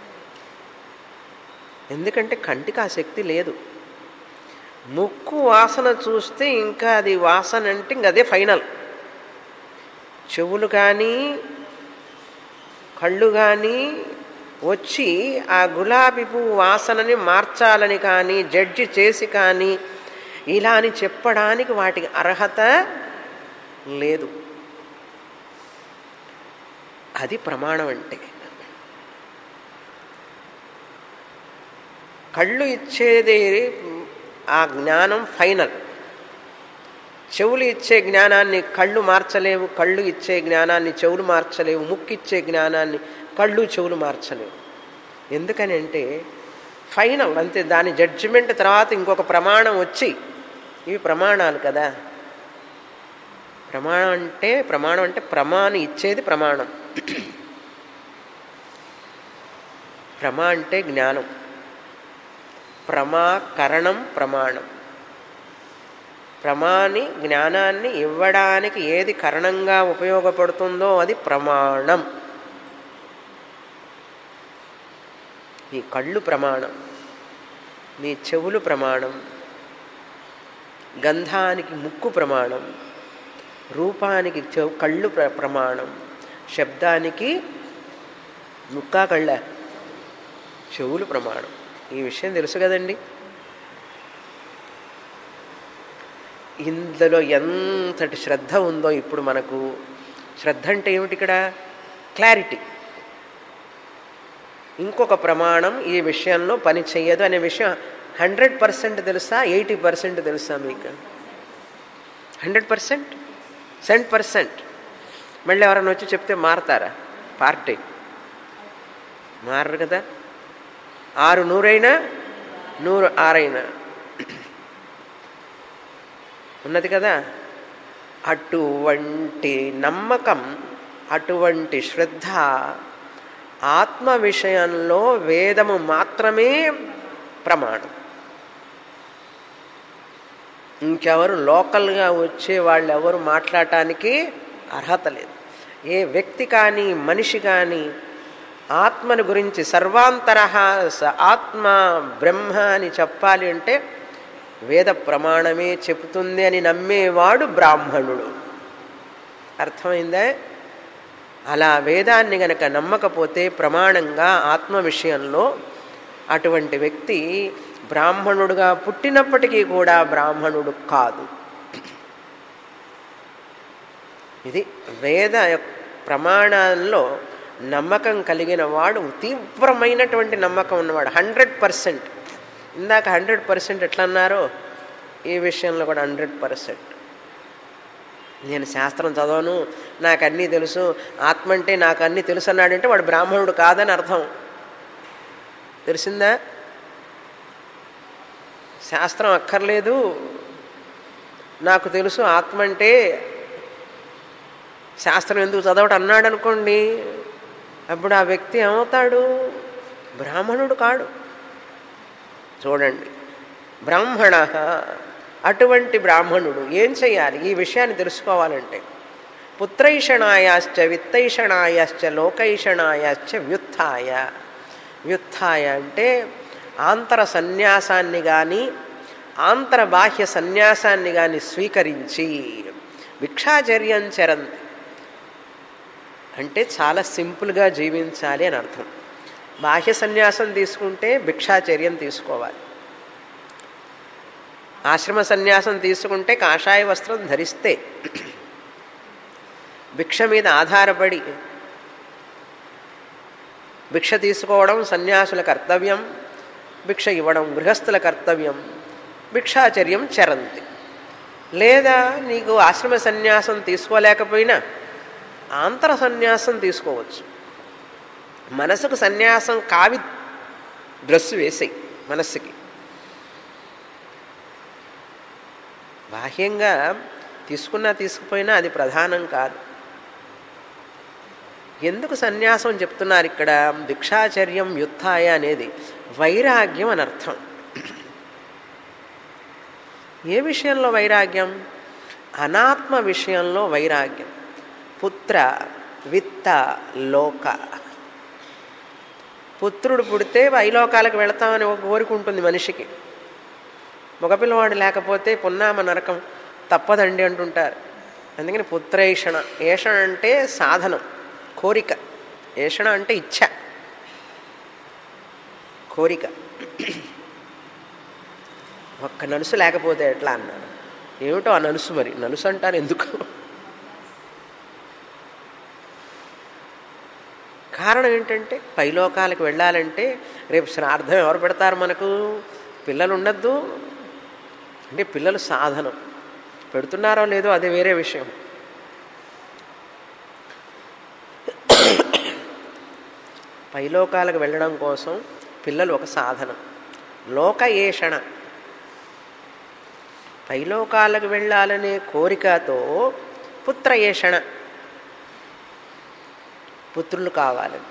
ఎందుకంటే కంటికి ఆ శక్తి లేదు ముక్కు వాసన చూస్తే ఇంకా అది వాసన అంటే ఇంక అదే ఫైనల్ చెవులు కానీ కళ్ళు కానీ వచ్చి ఆ గులాబీ పువ్వు వాసనని మార్చాలని కానీ జడ్జి చేసి కానీ ఇలా అని చెప్పడానికి వాటికి అర్హత లేదు అది ప్రమాణం అంటే కళ్ళు ఇచ్చేది ఆ జ్ఞానం ఫైనల్ చెవులు ఇచ్చే జ్ఞానాన్ని కళ్ళు మార్చలేవు కళ్ళు ఇచ్చే జ్ఞానాన్ని చెవులు మార్చలేవు ముక్కు ఇచ్చే జ్ఞానాన్ని కళ్ళు చెవులు మార్చలేవు ఎందుకని అంటే ఫైనల్ అంతే దాని జడ్జిమెంట్ తర్వాత ఇంకొక ప్రమాణం వచ్చి ఇవి ప్రమాణాలు కదా ప్రమాణం అంటే ప్రమాణం అంటే ప్రమాణం ఇచ్చేది ప్రమాణం ప్రమా అంటే జ్ఞానం ప్రమాకరణం ప్రమాణం ప్రమాని జ్ఞానాన్ని ఇవ్వడానికి ఏది కరణంగా ఉపయోగపడుతుందో అది ప్రమాణం నీ కళ్ళు ప్రమాణం నీ చెవులు ప్రమాణం గంధానికి ముక్కు ప్రమాణం రూపానికి చెవు కళ్ళు ప్ర ప్రమాణం శబ్దానికి ముక్కా కళ్ళ చెవులు ప్రమాణం ఈ విషయం తెలుసు కదండి ఇందులో ఎంతటి శ్రద్ధ ఉందో ఇప్పుడు మనకు శ్రద్ధ అంటే ఏమిటి ఇక్కడ క్లారిటీ ఇంకొక ప్రమాణం ఈ విషయంలో పని చెయ్యదు అనే విషయం హండ్రెడ్ పర్సెంట్ తెలుసా ఎయిటీ పర్సెంట్ తెలుసా మీకు హండ్రెడ్ పర్సెంట్ సెంట్ పర్సెంట్ మళ్ళీ ఎవరైనా వచ్చి చెప్తే మారతారా పార్టీ మారరు కదా ఆరు నూరైనా నూరు ఆరైనా ఉన్నది కదా అటువంటి నమ్మకం అటువంటి శ్రద్ధ ఆత్మ విషయంలో వేదము మాత్రమే ప్రమాణం ఇంకెవరు లోకల్గా వచ్చే వాళ్ళు ఎవరు మాట్లాడటానికి అర్హత లేదు ఏ వ్యక్తి కానీ మనిషి కానీ ఆత్మని గురించి సర్వాంతర ఆత్మ బ్రహ్మ అని చెప్పాలి అంటే వేద ప్రమాణమే చెబుతుంది అని నమ్మేవాడు బ్రాహ్మణుడు అర్థమైందా అలా వేదాన్ని గనక నమ్మకపోతే ప్రమాణంగా ఆత్మ విషయంలో అటువంటి వ్యక్తి బ్రాహ్మణుడుగా పుట్టినప్పటికీ కూడా బ్రాహ్మణుడు కాదు ఇది వేద ప్రమాణాల్లో నమ్మకం కలిగిన వాడు తీవ్రమైనటువంటి నమ్మకం ఉన్నవాడు హండ్రెడ్ పర్సెంట్ ఇందాక హండ్రెడ్ పర్సెంట్ ఎట్లా అన్నారో ఈ విషయంలో కూడా హండ్రెడ్ పర్సెంట్ నేను శాస్త్రం చదవను నాకు అన్నీ తెలుసు ఆత్మ అంటే నాకు అన్నీ తెలుసు అన్నాడంటే వాడు బ్రాహ్మణుడు కాదని అర్థం తెలిసిందా శాస్త్రం అక్కర్లేదు నాకు తెలుసు ఆత్మ అంటే శాస్త్రం ఎందుకు చదవటం అన్నాడు అనుకోండి అప్పుడు ఆ వ్యక్తి ఏమవుతాడు బ్రాహ్మణుడు కాడు చూడండి బ్రాహ్మణ అటువంటి బ్రాహ్మణుడు ఏం చేయాలి ఈ విషయాన్ని తెలుసుకోవాలంటే పుత్రైషణాయాశ్చ విత్తైషణాయాశ్చ లోకైషణాయాశ్చ వ్యుత్థాయ వ్యుత్థాయ అంటే ఆంతర సన్యాసాన్ని కానీ ఆంతర బాహ్య సన్యాసాన్ని కానీ స్వీకరించి భిక్షాచర్యం చరంతి అంటే చాలా సింపుల్గా జీవించాలి అని అర్థం బాహ్య సన్యాసం తీసుకుంటే భిక్షాచర్యం తీసుకోవాలి ఆశ్రమ సన్యాసం తీసుకుంటే కాషాయ వస్త్రం ధరిస్తే భిక్ష మీద ఆధారపడి భిక్ష తీసుకోవడం సన్యాసుల కర్తవ్యం భిక్ష ఇవ్వడం గృహస్థుల కర్తవ్యం భిక్షాచర్యం చరంతి లేదా నీకు ఆశ్రమ సన్యాసం తీసుకోలేకపోయినా ఆంతర సన్యాసం తీసుకోవచ్చు మనసుకు సన్యాసం కావి డ్రెస్సు వేసాయి మనస్సుకి బాహ్యంగా తీసుకున్నా తీసుకుపోయినా అది ప్రధానం కాదు ఎందుకు సన్యాసం చెప్తున్నారు ఇక్కడ భిక్షాచర్యం యుత్థాయ అనేది వైరాగ్యం అని అర్థం ఏ విషయంలో వైరాగ్యం అనాత్మ విషయంలో వైరాగ్యం పుత్ర విత్త లోక పుత్రుడు పుడితే వైలోకాలకు వెళతామని ఒక కోరిక ఉంటుంది మనిషికి మగపిల్లవాడు లేకపోతే పున్నామ నరకం తప్పదండి అంటుంటారు అందుకని పుత్రేషణ ఏషణ అంటే సాధనం కోరిక ఏషణ అంటే ఇచ్ఛ కోరిక ఒక్క నలుసు లేకపోతే ఎట్లా అన్నారు ఏమిటో ఆ నలుసు మరి నలుసు అంటారు ఎందుకు కారణం ఏంటంటే పైలోకాలకు వెళ్ళాలంటే రేపు శ్రాద్ధం ఎవరు పెడతారు మనకు పిల్లలు ఉండద్దు అంటే పిల్లలు సాధనం పెడుతున్నారో లేదో అది వేరే విషయం పైలోకాలకు వెళ్ళడం కోసం పిల్లలు ఒక సాధనం లోక ఏషణ పైలోకాలకు వెళ్ళాలనే కోరికతో పుత్ర ఏషణ పుత్రులు కావాలని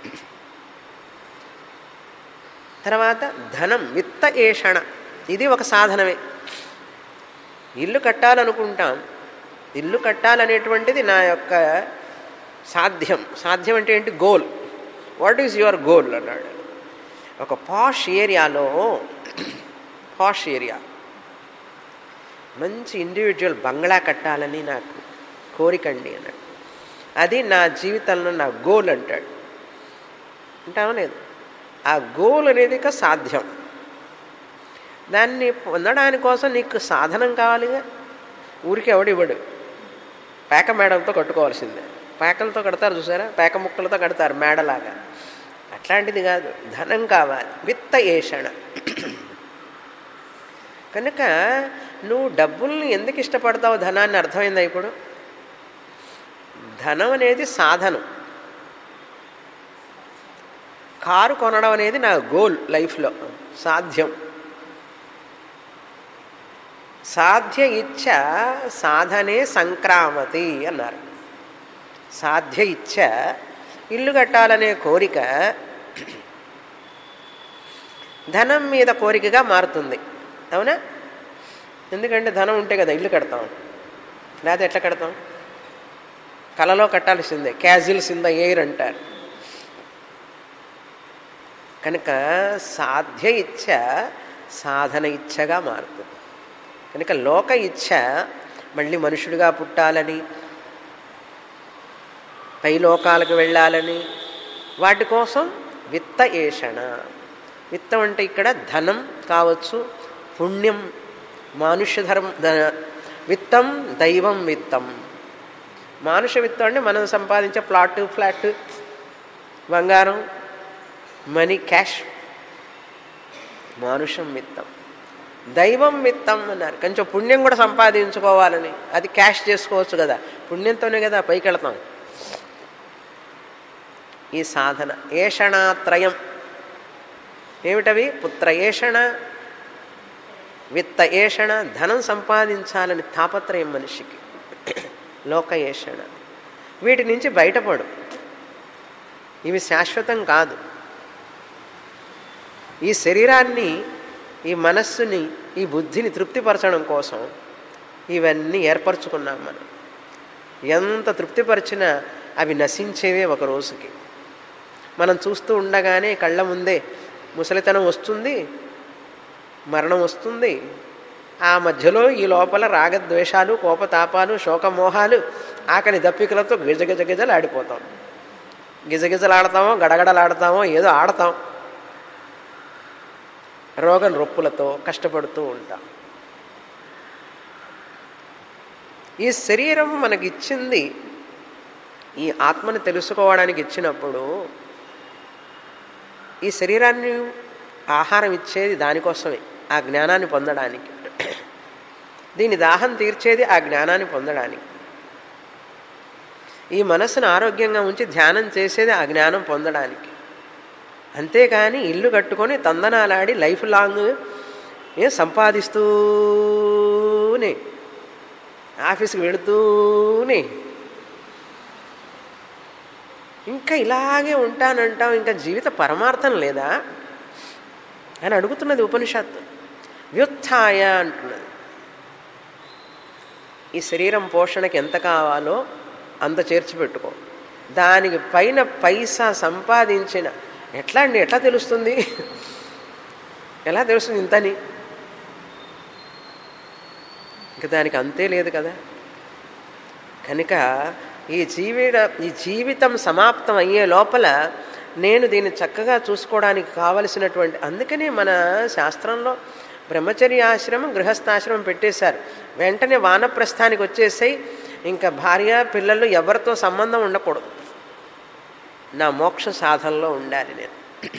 తర్వాత ధనం విత్త ఏషణ ఇది ఒక సాధనమే ఇల్లు కట్టాలనుకుంటాం ఇల్లు కట్టాలనేటువంటిది నా యొక్క సాధ్యం సాధ్యం అంటే ఏంటి goal what is your goal అన్నాడు ఒక పాష్ ఏరియాలో పాష్ ఏరియా మంచి ఇండివిజువల్ బంగ్లా కట్టాలని నాకు కోరికండి అన్నాడు అది నా జీవితంలో నా గోల్ అంటాడు అంటావా లేదు ఆ గోల్ అనేది ఇక సాధ్యం దాన్ని పొందడాని కోసం నీకు సాధనం కావాలిగా ఊరికి ఎవడివ్వడు పేక మేడలతో కట్టుకోవాల్సిందే పేకలతో కడతారు చూసారా పేక ముక్కలతో కడతారు మేడలాగా అట్లాంటిది కాదు ధనం కావాలి విత్త ఏషణ కనుక నువ్వు డబ్బుల్ని ఎందుకు ఇష్టపడతావు ధనాన్ని అర్థమైందా ఇప్పుడు ధనం అనేది సాధనం కారు కొనడం అనేది నా గోల్ లైఫ్లో సాధ్యం సాధ్య ఇచ్ఛ సాధనే సంక్రామతి అన్నారు సాధ్య ఇచ్ఛ ఇల్లు కట్టాలనే కోరిక ధనం మీద కోరికగా మారుతుంది అవునా ఎందుకంటే ధనం ఉంటే కదా ఇల్లు కడతాం లేదా ఎట్లా కడతాం కలలో కట్టాల్సిందే క్యాజువల్స్ ఇన్ ద ఎయిర్ అంటారు కనుక సాధ్య ఇచ్ఛ సాధన ఇచ్ఛగా మారుతుంది కనుక లోక ఇచ్ఛ మళ్ళీ మనుషుడిగా పుట్టాలని పై లోకాలకు వెళ్ళాలని వాటి కోసం విత్త ఏషణ విత్తం అంటే ఇక్కడ ధనం కావచ్చు పుణ్యం మానుష్య ధర్మ ధ- విత్తం దైవం విత్తం మానుష విత్తం అంటే మనం సంపాదించే ప్లాట్ ఫ్లాట్ బంగారం మనీ క్యాష్ మానుషం విత్తం దైవం విత్తం అన్నారు కొంచెం పుణ్యం కూడా సంపాదించుకోవాలని అది క్యాష్ చేసుకోవచ్చు కదా పుణ్యంతోనే కదా పైకి వెళతాం ఈ సాధన ఏషణాత్రయం ఏమిటవి పుత్ర ఏషణ విత్త ఏషణ ధనం సంపాదించాలని తాపత్రయం మనిషికి లోక ఏషణ వీటి నుంచి బయటపడు ఇవి శాశ్వతం కాదు ఈ శరీరాన్ని ఈ మనస్సుని ఈ బుద్ధిని తృప్తిపరచడం కోసం ఇవన్నీ ఏర్పరచుకున్నాం మనం ఎంత తృప్తిపరిచినా అవి నశించేవే ఒక రోజుకి మనం చూస్తూ ఉండగానే కళ్ళ ముందే ముసలితనం వస్తుంది మరణం వస్తుంది ఆ మధ్యలో ఈ లోపల రాగద్వేషాలు కోపతాపాలు శోకమోహాలు ఆకలి దప్పికలతో గిజగిజ గిజలు ఆడిపోతాం గిజగిజలాడతామో గడగడలాడతామో ఏదో ఆడతాం రోగం రొప్పులతో కష్టపడుతూ ఉంటాం ఈ శరీరం మనకి ఇచ్చింది ఈ ఆత్మను తెలుసుకోవడానికి ఇచ్చినప్పుడు ఈ శరీరాన్ని ఆహారం ఇచ్చేది దానికోసమే ఆ జ్ఞానాన్ని పొందడానికి దీని దాహం తీర్చేది ఆ జ్ఞానాన్ని పొందడానికి ఈ మనసును ఆరోగ్యంగా ఉంచి ధ్యానం చేసేది ఆ జ్ఞానం పొందడానికి అంతేకాని ఇల్లు కట్టుకొని తందనాలాడి లైఫ్ లాంగ్ ఏ సంపాదిస్తూనే ఆఫీస్కి వెళుతూనే ఇంకా ఇలాగే ఉంటానంటాం ఇంకా జీవిత పరమార్థం లేదా అని అడుగుతున్నది ఉపనిషత్తు వ్యుత్థాయ అంటున్నది ఈ శరీరం పోషణకి ఎంత కావాలో అంత చేర్చి పెట్టుకో దానికి పైన పైసా సంపాదించిన ఎట్లా అండి ఎట్లా తెలుస్తుంది ఎలా తెలుస్తుంది ఇంతని ఇంకా దానికి అంతే లేదు కదా కనుక ఈ జీవిత ఈ జీవితం సమాప్తం అయ్యే లోపల నేను దీన్ని చక్కగా చూసుకోవడానికి కావలసినటువంటి అందుకనే మన శాస్త్రంలో బ్రహ్మచర్య ఆశ్రమం గృహస్థాశ్రమం పెట్టేశారు వెంటనే వానప్రస్థానికి వచ్చేసాయి ఇంకా భార్య పిల్లలు ఎవరితో సంబంధం ఉండకూడదు నా మోక్ష సాధనలో ఉండాలి నేను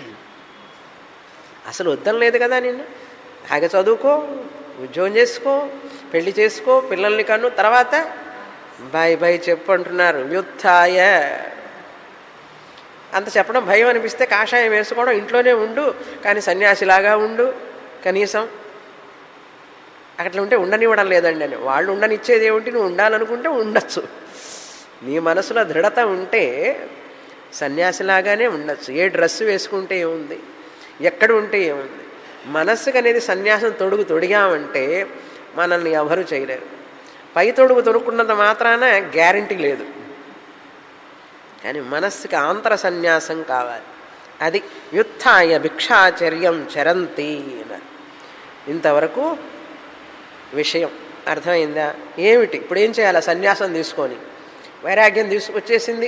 అసలు వద్దం లేదు కదా నిన్ను హాయిగా చదువుకో ఉద్యోగం చేసుకో పెళ్లి చేసుకో పిల్లల్ని కన్ను తర్వాత బాయ్ బాయ్ చెప్పు అంటున్నారు వ్యుత్థాయ అంత చెప్పడం భయం అనిపిస్తే కాషాయం వేసుకోవడం ఇంట్లోనే ఉండు కానీ సన్యాసిలాగా ఉండు కనీసం అట్లా ఉంటే ఉండనివ్వడం లేదండి అని వాళ్ళు ఉండనిచ్చేది ఏమిటి నువ్వు ఉండాలనుకుంటే ఉండొచ్చు నీ మనసులో దృఢత ఉంటే సన్యాసిలాగానే ఉండొచ్చు ఏ డ్రెస్ వేసుకుంటే ఏముంది ఎక్కడ ఉంటే ఏముంది మనస్సుకు అనేది సన్యాసం తొడుగు తొడిగామంటే మనల్ని ఎవరు చేయలేరు పై తొడుగు తొడుక్కున్నంత మాత్రాన గ్యారంటీ లేదు కానీ మనస్సుకి ఆంతర సన్యాసం కావాలి అది యుత్థాయ భిక్షాచర్యం చరంతి అన్నారు ఇంతవరకు విషయం అర్థమైందా ఏమిటి ఇప్పుడు ఏం చేయాలి సన్యాసం తీసుకొని వైరాగ్యం తీసుకొచ్చేసింది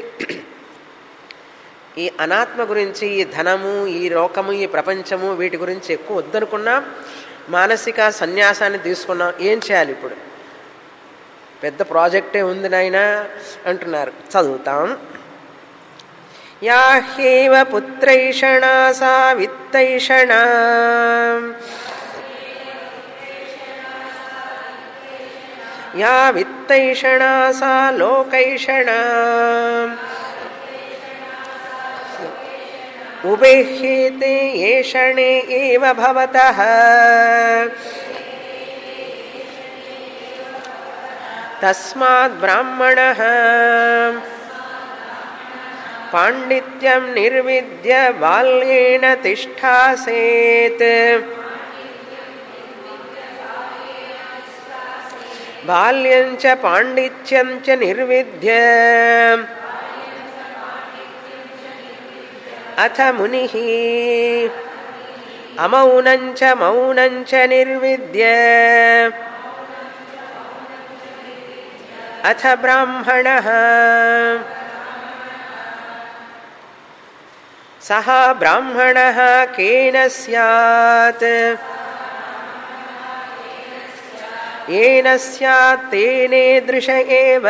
ఈ అనాత్మ గురించి ఈ ధనము ఈ లోకము ఈ ప్రపంచము వీటి గురించి ఎక్కువ వద్దనుకున్నా మానసిక సన్యాసాన్ని తీసుకున్నాం ఏం చేయాలి ఇప్పుడు పెద్ద ప్రాజెక్టే ఉంది నాయన అంటున్నారు చదువుతాం యాహ్యేవ పుత్రైషణా సా విత్తైషణా యా విత్తైషణా సా లోకైషణా ఉబేహ్యేతే ఏషణే ఏవ భవతః తస్మాత్ బ్రాహ్మణः పాండిత్యం నిర్విద్య బాల్యేన తిష్టాసేత్ బాల్యం చ పాండిత్యం చ నిర్విద్య అథ ముని అమౌనం చ మౌనం చ నిర్విద్య అథ బ్రాహ్మణ సహ బ్రాహ్మణ కేన స్యాత్ येन स्यात् तेनेदृश एव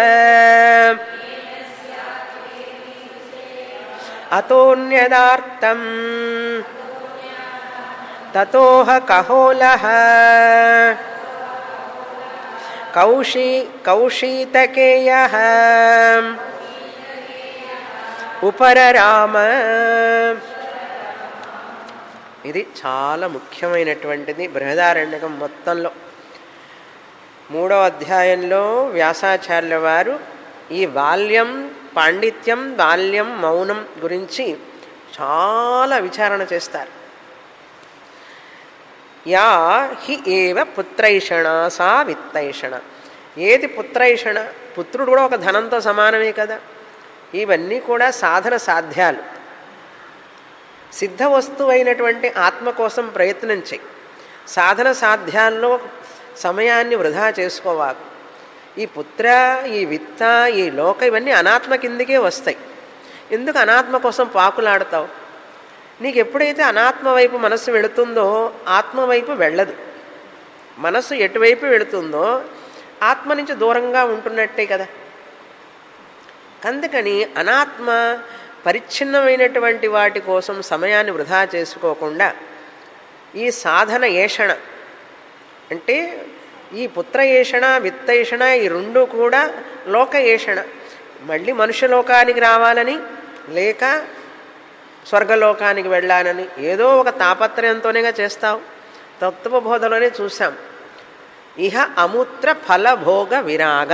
अतोऽन्यदार्तम् ततोह कहोलः कौशी कौशीतकेयः ఉపరరామ ఇది చాలా ముఖ్యమైనటువంటిది బృహదారణ్యకం మొత్తంలో మూడవ అధ్యాయంలో వ్యాసాచార్యుల వారు ఈ బాల్యం పాండిత్యం బాల్యం మౌనం గురించి చాలా విచారణ చేస్తారు యా హి ఏవ పుత్రైషణ సా విత్తైషణ ఏది పుత్రైషణ పుత్రుడు కూడా ఒక ధనంతో సమానమే కదా ఇవన్నీ కూడా సాధన సాధ్యాలు సిద్ధ వస్తువు అయినటువంటి ఆత్మ కోసం ప్రయత్నం చేయి సాధన సాధ్యాల్లో సమయాన్ని వృధా చేసుకోవాలి ఈ పుత్ర ఈ విత్త ఈ లోక ఇవన్నీ అనాత్మ కిందకే వస్తాయి ఎందుకు అనాత్మ కోసం పాకులాడతావు నీకు ఎప్పుడైతే అనాత్మ వైపు మనస్సు వెళుతుందో ఆత్మ వైపు వెళ్ళదు మనస్సు ఎటువైపు వెళుతుందో ఆత్మ నుంచి దూరంగా ఉంటున్నట్టే కదా అందుకని అనాత్మ పరిచ్ఛిన్నమైనటువంటి వాటి కోసం సమయాన్ని వృధా చేసుకోకుండా ఈ సాధన ఏషణ అంటే ఈ పుత్ర ఏషణ విత్తేషణ ఈ రెండు కూడా లోక ఏషణ మళ్ళీ మనుష్యలోకానికి రావాలని లేక స్వర్గలోకానికి వెళ్ళాలని ఏదో ఒక తాపత్రయంతోనేగా చేస్తావు తత్వబోధలోనే చూసాం ఇహ అముత్ర ఫలభోగ విరాగ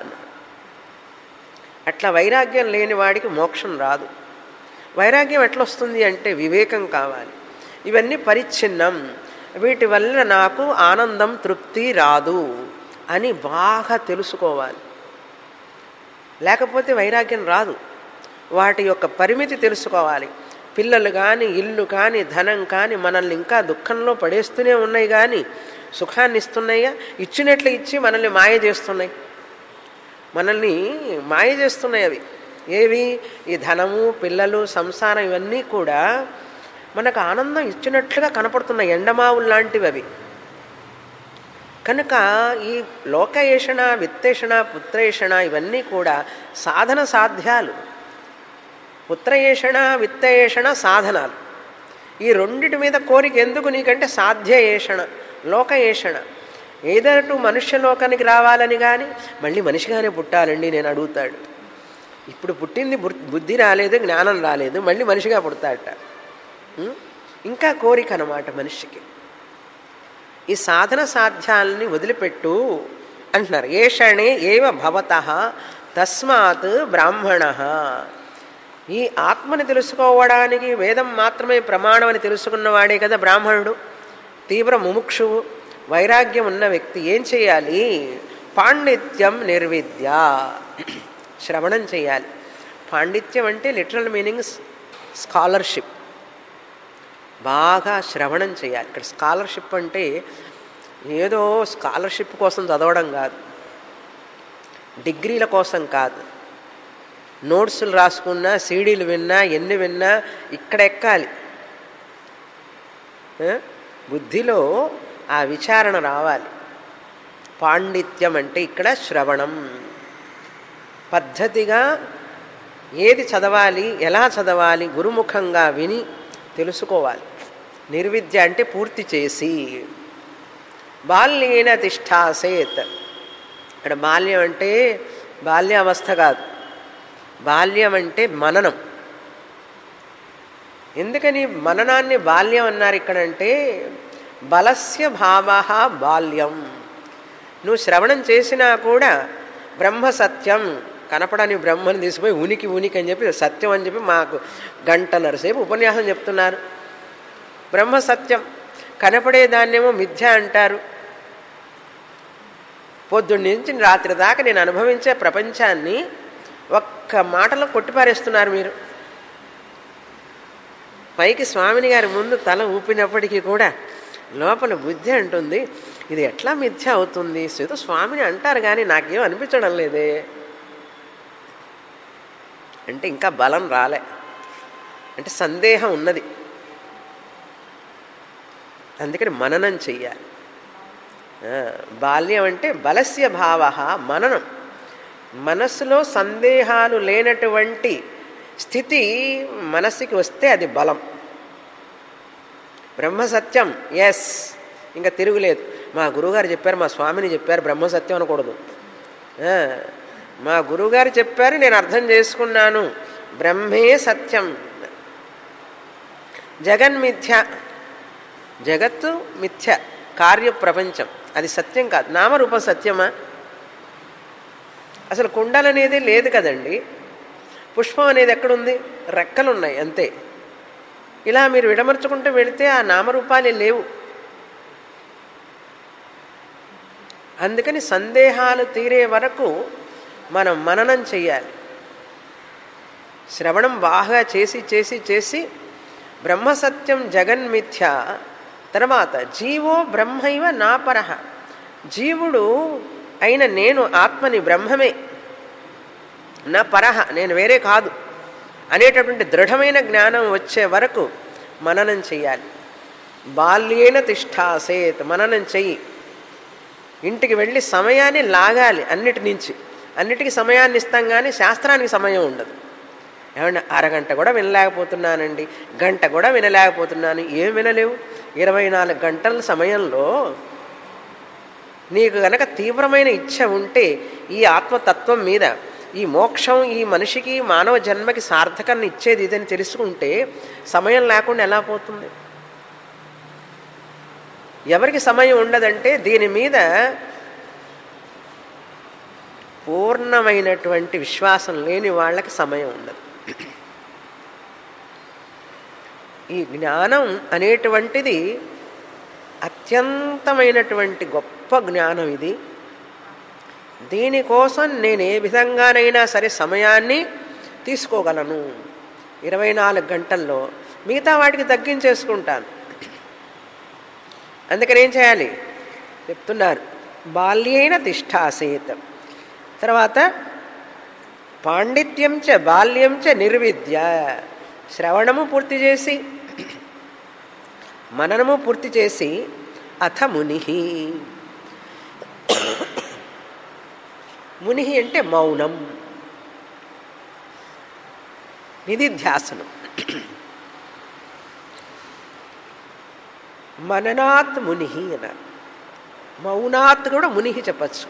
అట్లా వైరాగ్యం లేని వాడికి మోక్షం రాదు వైరాగ్యం ఎట్లొస్తుంది అంటే వివేకం కావాలి ఇవన్నీ పరిచ్ఛిన్నం వీటి వల్ల నాకు ఆనందం తృప్తి రాదు అని బాగా తెలుసుకోవాలి లేకపోతే వైరాగ్యం రాదు వాటి యొక్క పరిమితి తెలుసుకోవాలి పిల్లలు కానీ ఇల్లు కానీ ధనం కానీ మనల్ని ఇంకా దుఃఖంలో పడేస్తూనే ఉన్నాయి కానీ సుఖాన్ని ఇస్తున్నాయా ఇచ్చినట్లు ఇచ్చి మనల్ని మాయ చేస్తున్నాయి మనల్ని మాయ చేస్తున్నాయి అవి ఏవి ఈ ధనము పిల్లలు సంసారం ఇవన్నీ కూడా మనకు ఆనందం ఇచ్చినట్లుగా కనపడుతున్నాయి ఎండమావులు లాంటివి అవి కనుక ఈ లోకయేషణ విత్తేషణ పుత్రేషణ ఇవన్నీ కూడా సాధన సాధ్యాలు పుత్రయేషణ విత్తయేషణ సాధనాలు ఈ రెండిటి మీద కోరిక ఎందుకు నీకంటే సాధ్య ఏషణ లోక ఏషణ ఏదైనా మనుష్య లోకానికి రావాలని కానీ మళ్ళీ మనిషిగానే పుట్టాలండి నేను అడుగుతాడు ఇప్పుడు పుట్టింది బుద్ధి రాలేదు జ్ఞానం రాలేదు మళ్ళీ మనిషిగా పుడతాడట ఇంకా కోరిక అనమాట మనిషికి ఈ సాధన సాధ్యాలని వదిలిపెట్టు అంటున్నారు ఏషణే ఏవ భవత తస్మాత్ బ్రాహ్మణ ఈ ఆత్మని తెలుసుకోవడానికి వేదం మాత్రమే ప్రమాణం అని తెలుసుకున్నవాడే కదా బ్రాహ్మణుడు తీవ్ర ముముక్షువు వైరాగ్యం ఉన్న వ్యక్తి ఏం చేయాలి పాండిత్యం నిర్విద్య శ్రవణం చేయాలి పాండిత్యం అంటే లిటరల్ మీనింగ్ స్కాలర్షిప్ బాగా శ్రవణం చేయాలి ఇక్కడ స్కాలర్షిప్ అంటే ఏదో స్కాలర్షిప్ కోసం చదవడం కాదు డిగ్రీల కోసం కాదు నోట్సులు రాసుకున్నా సీడీలు విన్నా ఎన్ని విన్నా ఇక్కడ ఎక్కాలి ఆ? బుద్ధిలో ఆ విచారణ రావాలి పాండిత్యం అంటే ఇక్కడ శ్రవణం పద్ధతిగా ఏది చదవాలి ఎలా చదవాలి గురుముఖంగా విని తెలుసుకోవాలి నిర్విద్య అంటే పూర్తి చేసి బాల్యేన తిష్టాసేత్ ఇక్కడ బాల్యం అంటే బాల్యావస్థ కాదు బాల్యం అంటే మననం ఎందుకని మననాన్ని బాల్యం అన్నారు ఇక్కడంటే బలస్య భావ బాల్యం నువ్వు శ్రవణం చేసినా కూడా బ్రహ్మ సత్యం కనపడని బ్రహ్మని తీసిపోయి ఉనికి ఉనికి అని చెప్పి సత్యం అని చెప్పి మాకు గంటన్నర సేపు ఉపన్యాసం చెప్తున్నారు బ్రహ్మ సత్యం కనపడే దాన్నేమో మిథ్య అంటారు పొద్దున్న నుంచి రాత్రి దాకా నేను అనుభవించే ప్రపంచాన్ని ఒక్క మాటలో కొట్టిపారేస్తున్నారు మీరు పైకి స్వామిని గారి ముందు తల ఊపినప్పటికీ కూడా లోపల బుద్ధి అంటుంది ఇది ఎట్లా మిథ్య అవుతుంది ఏదో స్వామిని అంటారు కానీ నాకేం అనిపించడం లేదే అంటే ఇంకా బలం రాలే అంటే సందేహం ఉన్నది అందుకని మననం చెయ్యాలి ఆ, బాల్యం అంటే బలస్య భావ మననం మనస్సులో సందేహాలు లేనటువంటి స్థితి మనస్సుకి వస్తే అది బలం బ్రహ్మసత్యం ఎస్ ఇంకా తిరుగులేదు మా గురువుగారు చెప్పారు మా స్వామిని చెప్పారు బ్రహ్మసత్యం అనకూడదు ఆ, మా గురువుగారు చెప్పారు నేను అర్థం చేసుకున్నాను బ్రహ్మే సత్యం జగన్మిథ్య జగత్తు మిథ్య కార్యప్రపంచం అది సత్యం కాదు నామరూప సత్యమా అసలు కుండలు అనేది లేదు కదండి పుష్పం అనేది ఎక్కడుంది రెక్కలు ఉన్నాయి అంతే ఇలా మీరు విడమర్చుకుంటూ వెళితే ఆ నామరూపాలే లేవు అందుకని సందేహాలు తీరే వరకు మనం మననం చెయ్యాలి శ్రవణం బాగా చేసి చేసి చేసి బ్రహ్మసత్యం జగన్మిథ్య తర్వాత జీవో బ్రహ్మైవ నాపరహ జీవుడు అయిన నేను ఆత్మని బ్రహ్మమే నా పరహ నేను వేరే కాదు అనేటటువంటి దృఢమైన జ్ఞానం వచ్చే వరకు మననం చెయ్యాలి బాల్యేన తిష్టాసేత్ మననం చెయ్యి ఇంటికి వెళ్ళి సమయాన్ని లాగాలి అన్నిటి నుంచి అన్నిటికీ సమయాన్ని ఇస్తాం కానీ శాస్త్రానికి సమయం ఉండదు ఏమన్నా అరగంట కూడా వినలేకపోతున్నానండి గంట కూడా వినలేకపోతున్నాను ఏం వినలేవు ఇరవై నాలుగు గంటల సమయంలో నీకు గనక తీవ్రమైన ఇచ్ఛ ఉంటే ఈ ఆత్మతత్వం మీద ఈ మోక్షం ఈ మనిషికి మానవ జన్మకి సార్థకాన్ని ఇచ్చేది ఇదని తెలుసుకుంటే సమయం లేకుండా ఎలా పోతుంది ఎవరికి సమయం ఉండదంటే దీని మీద పూర్ణమైనటువంటి విశ్వాసం లేని వాళ్ళకి సమయం ఉండదు ఈ జ్ఞానం అనేటువంటిది అత్యంతమైనటువంటి గొప్ప జ్ఞానం ఇది దీనికోసం నేను ఏ విధంగానైనా సరే సమయాన్ని తీసుకోగలను ఇరవై నాలుగు గంటల్లో మిగతా వాటికి తగ్గించేసుకుంటాను అందుకని ఏం చేయాలి చెప్తున్నారు బాల్యేన తిష్టాసేత్ తర్వాత పాండిత్యం చ బాల్యం చ నిర్విద్య శ్రవణము పూర్తి చేసి మననము పూర్తి చేసి అథ ముని ముని అంటే మౌనం నిధిధ్యాసనం మననాత్ ముని అన్నారు మౌనాత్ కూడా ముని చెప్పచ్చు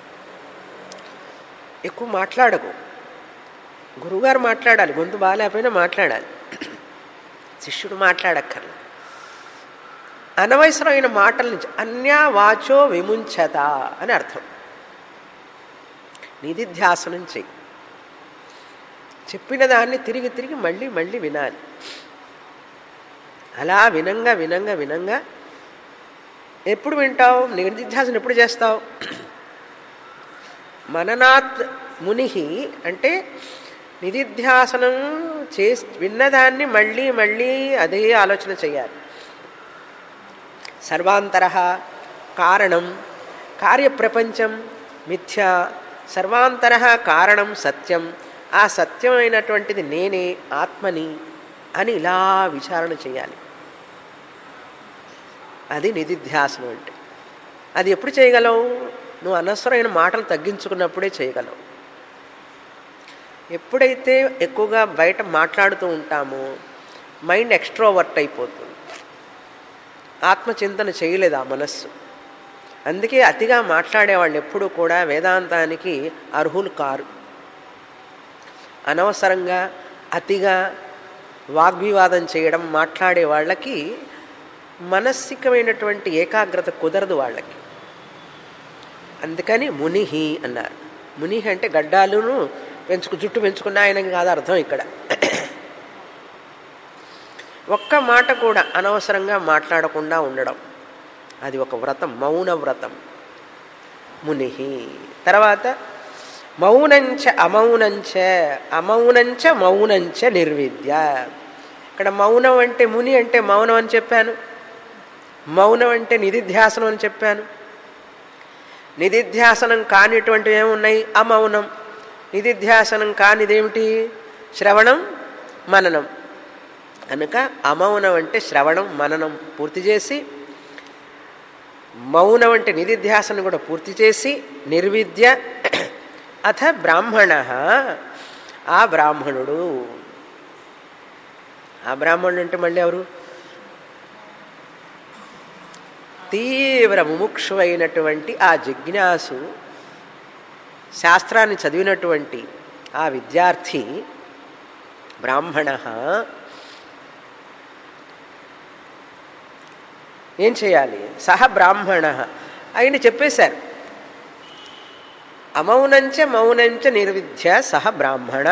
ఎక్కువ మాట్లాడకు గురువుగారు మాట్లాడాలి గొంతు బాగాలేకపోయినా మాట్లాడాలి శిష్యుడు మాట్లాడక్కర్లేదు అనవసరమైన మాటల నుంచి అన్యా వాచో విముంచత అని అర్థం నిధిధ్యాసనం చెయ్యి చెప్పిన దాన్ని తిరిగి తిరిగి మళ్ళీ మళ్ళీ వినాలి అలా వినంగా వినంగా వినంగా ఎప్పుడు వింటావు నిధిధ్యాసనం ఎప్పుడు చేస్తావు మననాత్ ముని అంటే నిధిధ్యాసనం చే విన్నదాన్ని మళ్ళీ మళ్ళీ అదే ఆలోచన చేయాలి సర్వాంతర కారణం కార్యప్రపంచం మిథ్య సర్వాంతర కారణం సత్యం ఆ సత్యమైనటువంటిది నేనే ఆత్మని అని ఇలా విచారణ చేయాలి అది నిధిధ్యాసనం అంటే అది ఎప్పుడు చేయగలవు నువ్వు అనవసరమైన మాటలు తగ్గించుకున్నప్పుడే చేయగలవు ఎప్పుడైతే ఎక్కువగా బయట మాట్లాడుతూ ఉంటామో మైండ్ ఎక్స్ట్రోవర్ట్ అయిపోతుంది ఆత్మచింతన చేయలేదు ఆ మనస్సు అందుకే అతిగా మాట్లాడేవాళ్ళు ఎప్పుడూ కూడా వేదాంతానికి అర్హులు కారు అనవసరంగా అతిగా వాగ్వివాదం చేయడం మాట్లాడే వాళ్ళకి మనస్సికమైనటువంటి ఏకాగ్రత కుదరదు వాళ్ళకి అందుకని మునిహి అన్నారు మునిహి అంటే గడ్డాలును పెంచుకు జుట్టు పెంచుకున్న ఆయనకి కాదు అర్థం ఇక్కడ ఒక్క మాట కూడా అనవసరంగా మాట్లాడకుండా ఉండడం అది ఒక వ్రతం మౌన వ్రతం మునిహి తర్వాత మౌనంచ అమౌనంచ అమౌనంచ మౌనంచ నిర్విద్య ఇక్కడ మౌనం అంటే ముని అంటే మౌనం అని చెప్పాను మౌనం అంటే నిధిధ్యాసనం అని చెప్పాను నిధిధ్యాసనం కానిటువంటివి ఏమున్నాయి అమౌనం నిధిధ్యాసనం కానిదేమిటి శ్రవణం మననం కనుక అమౌనం అంటే శ్రవణం మననం పూర్తి చేసి మౌనం అంటే నిధిధ్యాసనం కూడా పూర్తి చేసి నిర్విద్య అథ బ్రాహ్మణ ఆ బ్రాహ్మణుడు ఆ బ్రాహ్మణుడు అంటే మళ్ళీ ఎవరు తీవ్ర ముముక్షువైనటువంటి ఆ జిజ్ఞాసు శాస్త్రాన్ని చదివినటువంటి ఆ విద్యార్థి బ్రాహ్మణ ఏం చేయాలి సహ బ్రాహ్మణ ఆయన చెప్పేశారు అమౌనంచ మౌనంచ నిర్విద్య సహ బ్రాహ్మణ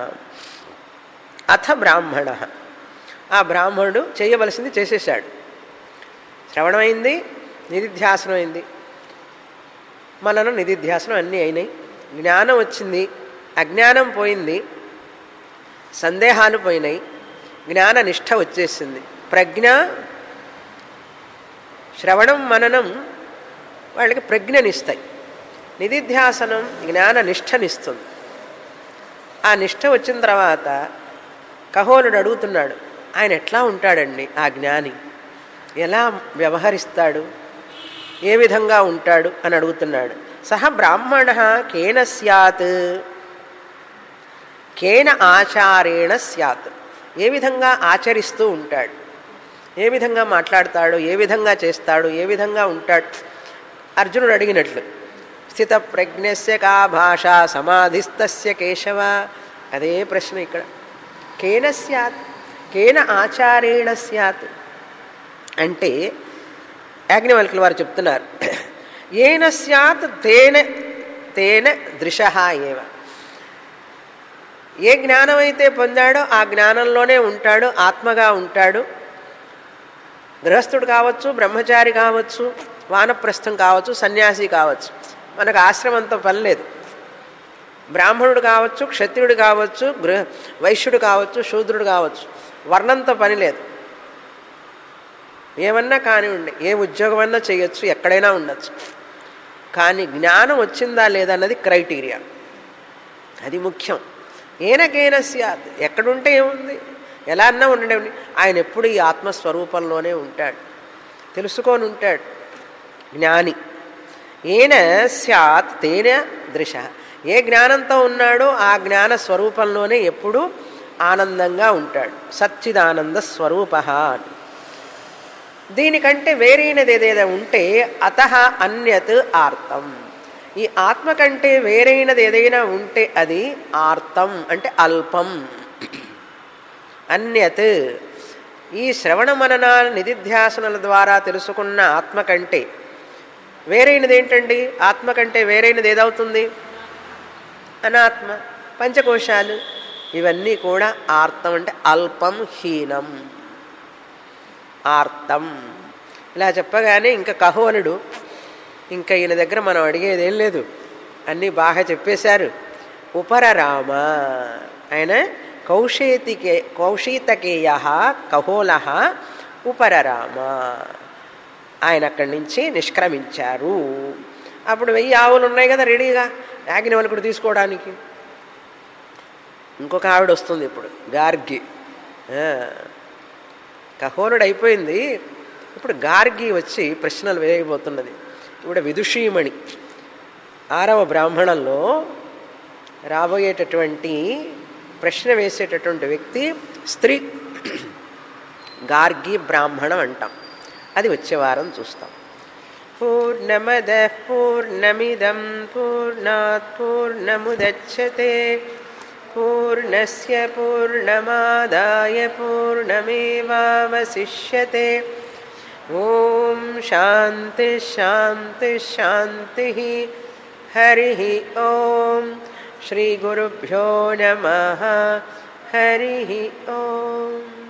అథ బ్రాహ్మణ ఆ బ్రాహ్మణుడు చేయవలసింది చేసేసాడు శ్రవణమైంది నిధిధ్యాసనం అయింది మననం నిధిధ్యాసనం అన్నీ అయినాయి జ్ఞానం వచ్చింది అజ్ఞానం పోయింది సందేహాలు పోయినాయి జ్ఞాన నిష్ఠ వచ్చేసింది ప్రజ్ఞ శ్రవణం మననం వాళ్ళకి ప్రజ్ఞనిస్తాయి నిధిధ్యాసనం జ్ఞాన నిష్ఠనిస్తుంది ఆ నిష్ఠ వచ్చిన తర్వాత కహోలుడు అడుగుతున్నాడు ఆయన ఎట్లా ఉంటాడండి ఆ జ్ఞాని ఎలా వ్యవహరిస్తాడు ఏ విధంగా ఉంటాడు అని అడుగుతున్నాడు సహ బ్రాహ్మణ కేన సత్ కేన ఆచారేణ సత్ ఏ విధంగా ఆచరిస్తూ ఉంటాడు ఏ విధంగా మాట్లాడతాడు ఏ విధంగా చేస్తాడు ఏ విధంగా ఉంటాడు అర్జునుడు అడిగినట్లు స్థిత ప్రజ్ఞస్య కా భాష సమాధిస్తస్య కేశవ అదే ప్రశ్న ఇక్కడ కేన సత్ కేన ఆచారేణ సత్ అంటే యాజ్ఞవల్కుల వారు చెప్తున్నారు ఏన సత్ తేన తేన దృశ ఏవ ఏ జ్ఞానం అయితే పొందాడో ఆ జ్ఞానంలోనే ఉంటాడు ఆత్మగా ఉంటాడు గృహస్థుడు కావచ్చు బ్రహ్మచారి కావచ్చు వానప్రస్థం కావచ్చు సన్యాసి కావచ్చు మనకు ఆశ్రమంతో పని లేదు బ్రాహ్మణుడు కావచ్చు క్షత్రియుడు కావచ్చు గృహ వైశ్యుడు కావచ్చు శూద్రుడు కావచ్చు వర్ణంతో పని లేదు ఏమన్నా కానివ్వండి ఏ ఉద్యోగం అన్నా చేయొచ్చు ఎక్కడైనా ఉండొచ్చు కానీ జ్ఞానం వచ్చిందా లేదా అన్నది క్రైటీరియా అది ముఖ్యం ఏనకేన సత్ ఎక్కడుంటే ఏముంది ఎలా అన్నా ఉండండి ఆయన ఎప్పుడు ఈ ఆత్మస్వరూపంలోనే ఉంటాడు తెలుసుకొని ఉంటాడు జ్ఞాని ఏన సత్ తేన దృశ ఏ జ్ఞానంతో ఉన్నాడో ఆ జ్ఞాన స్వరూపంలోనే ఎప్పుడు ఆనందంగా ఉంటాడు సచ్చిదానంద స్వరూప అని దీనికంటే వేరైనది ఏదైనా ఉంటే అత అన్యత్ ఆర్తం ఈ ఆత్మ కంటే వేరైనది ఏదైనా ఉంటే అది ఆర్తం అంటే అల్పం అన్యత్ ఈ శ్రవణ మననాల నిధిధ్యాసనల ద్వారా తెలుసుకున్న ఆత్మ కంటే వేరైనది ఏంటండి ఆత్మ కంటే వేరైనది ఏదవుతుంది అనాత్మ పంచకోశాలు ఇవన్నీ కూడా ఆర్తం అంటే అల్పం హీనం ఆర్తం ఇలా చెప్పగానే ఇంకా కహోలుడు ఇంకా ఈయన దగ్గర మనం అడిగేది ఏం లేదు అన్నీ బాగా చెప్పేశారు ఉపరరామ ఆయన కౌశేతికే కౌశీతకేయ కహోల ఉపరరామ ఆయన అక్కడి నుంచి నిష్క్రమించారు అప్పుడు వెయ్యి ఆవులు ఉన్నాయి కదా రెడీగా యాజ్ఞవల్కుడు తీసుకోవడానికి ఇంకొక ఆవిడ వస్తుంది ఇప్పుడు గార్గి ఆ, కహోనుడు అయిపోయింది ఇప్పుడు గార్గి వచ్చి ప్రశ్నలు వేయబోతున్నది ఇప్పుడు విదుషీమణి ఆరవ బ్రాహ్మణంలో రాబోయేటటువంటి ప్రశ్న వేసేటటువంటి వ్యక్తి స్త్రీ గార్గి బ్రాహ్మణం అంటాం అది వచ్చే వారం చూస్తాం పూర్ణమద పూర్ణమిదం పూర్ణాత్ పూర్ణముదచ్చతే పూర్ణస్య పూర్ణమాదాయ పూర్ణమేవావశిష్యతే ఓం శాంతి శాంతి శాంతి హరి ఓం శ్రీ గురుభ్యో నమ హరి ఓం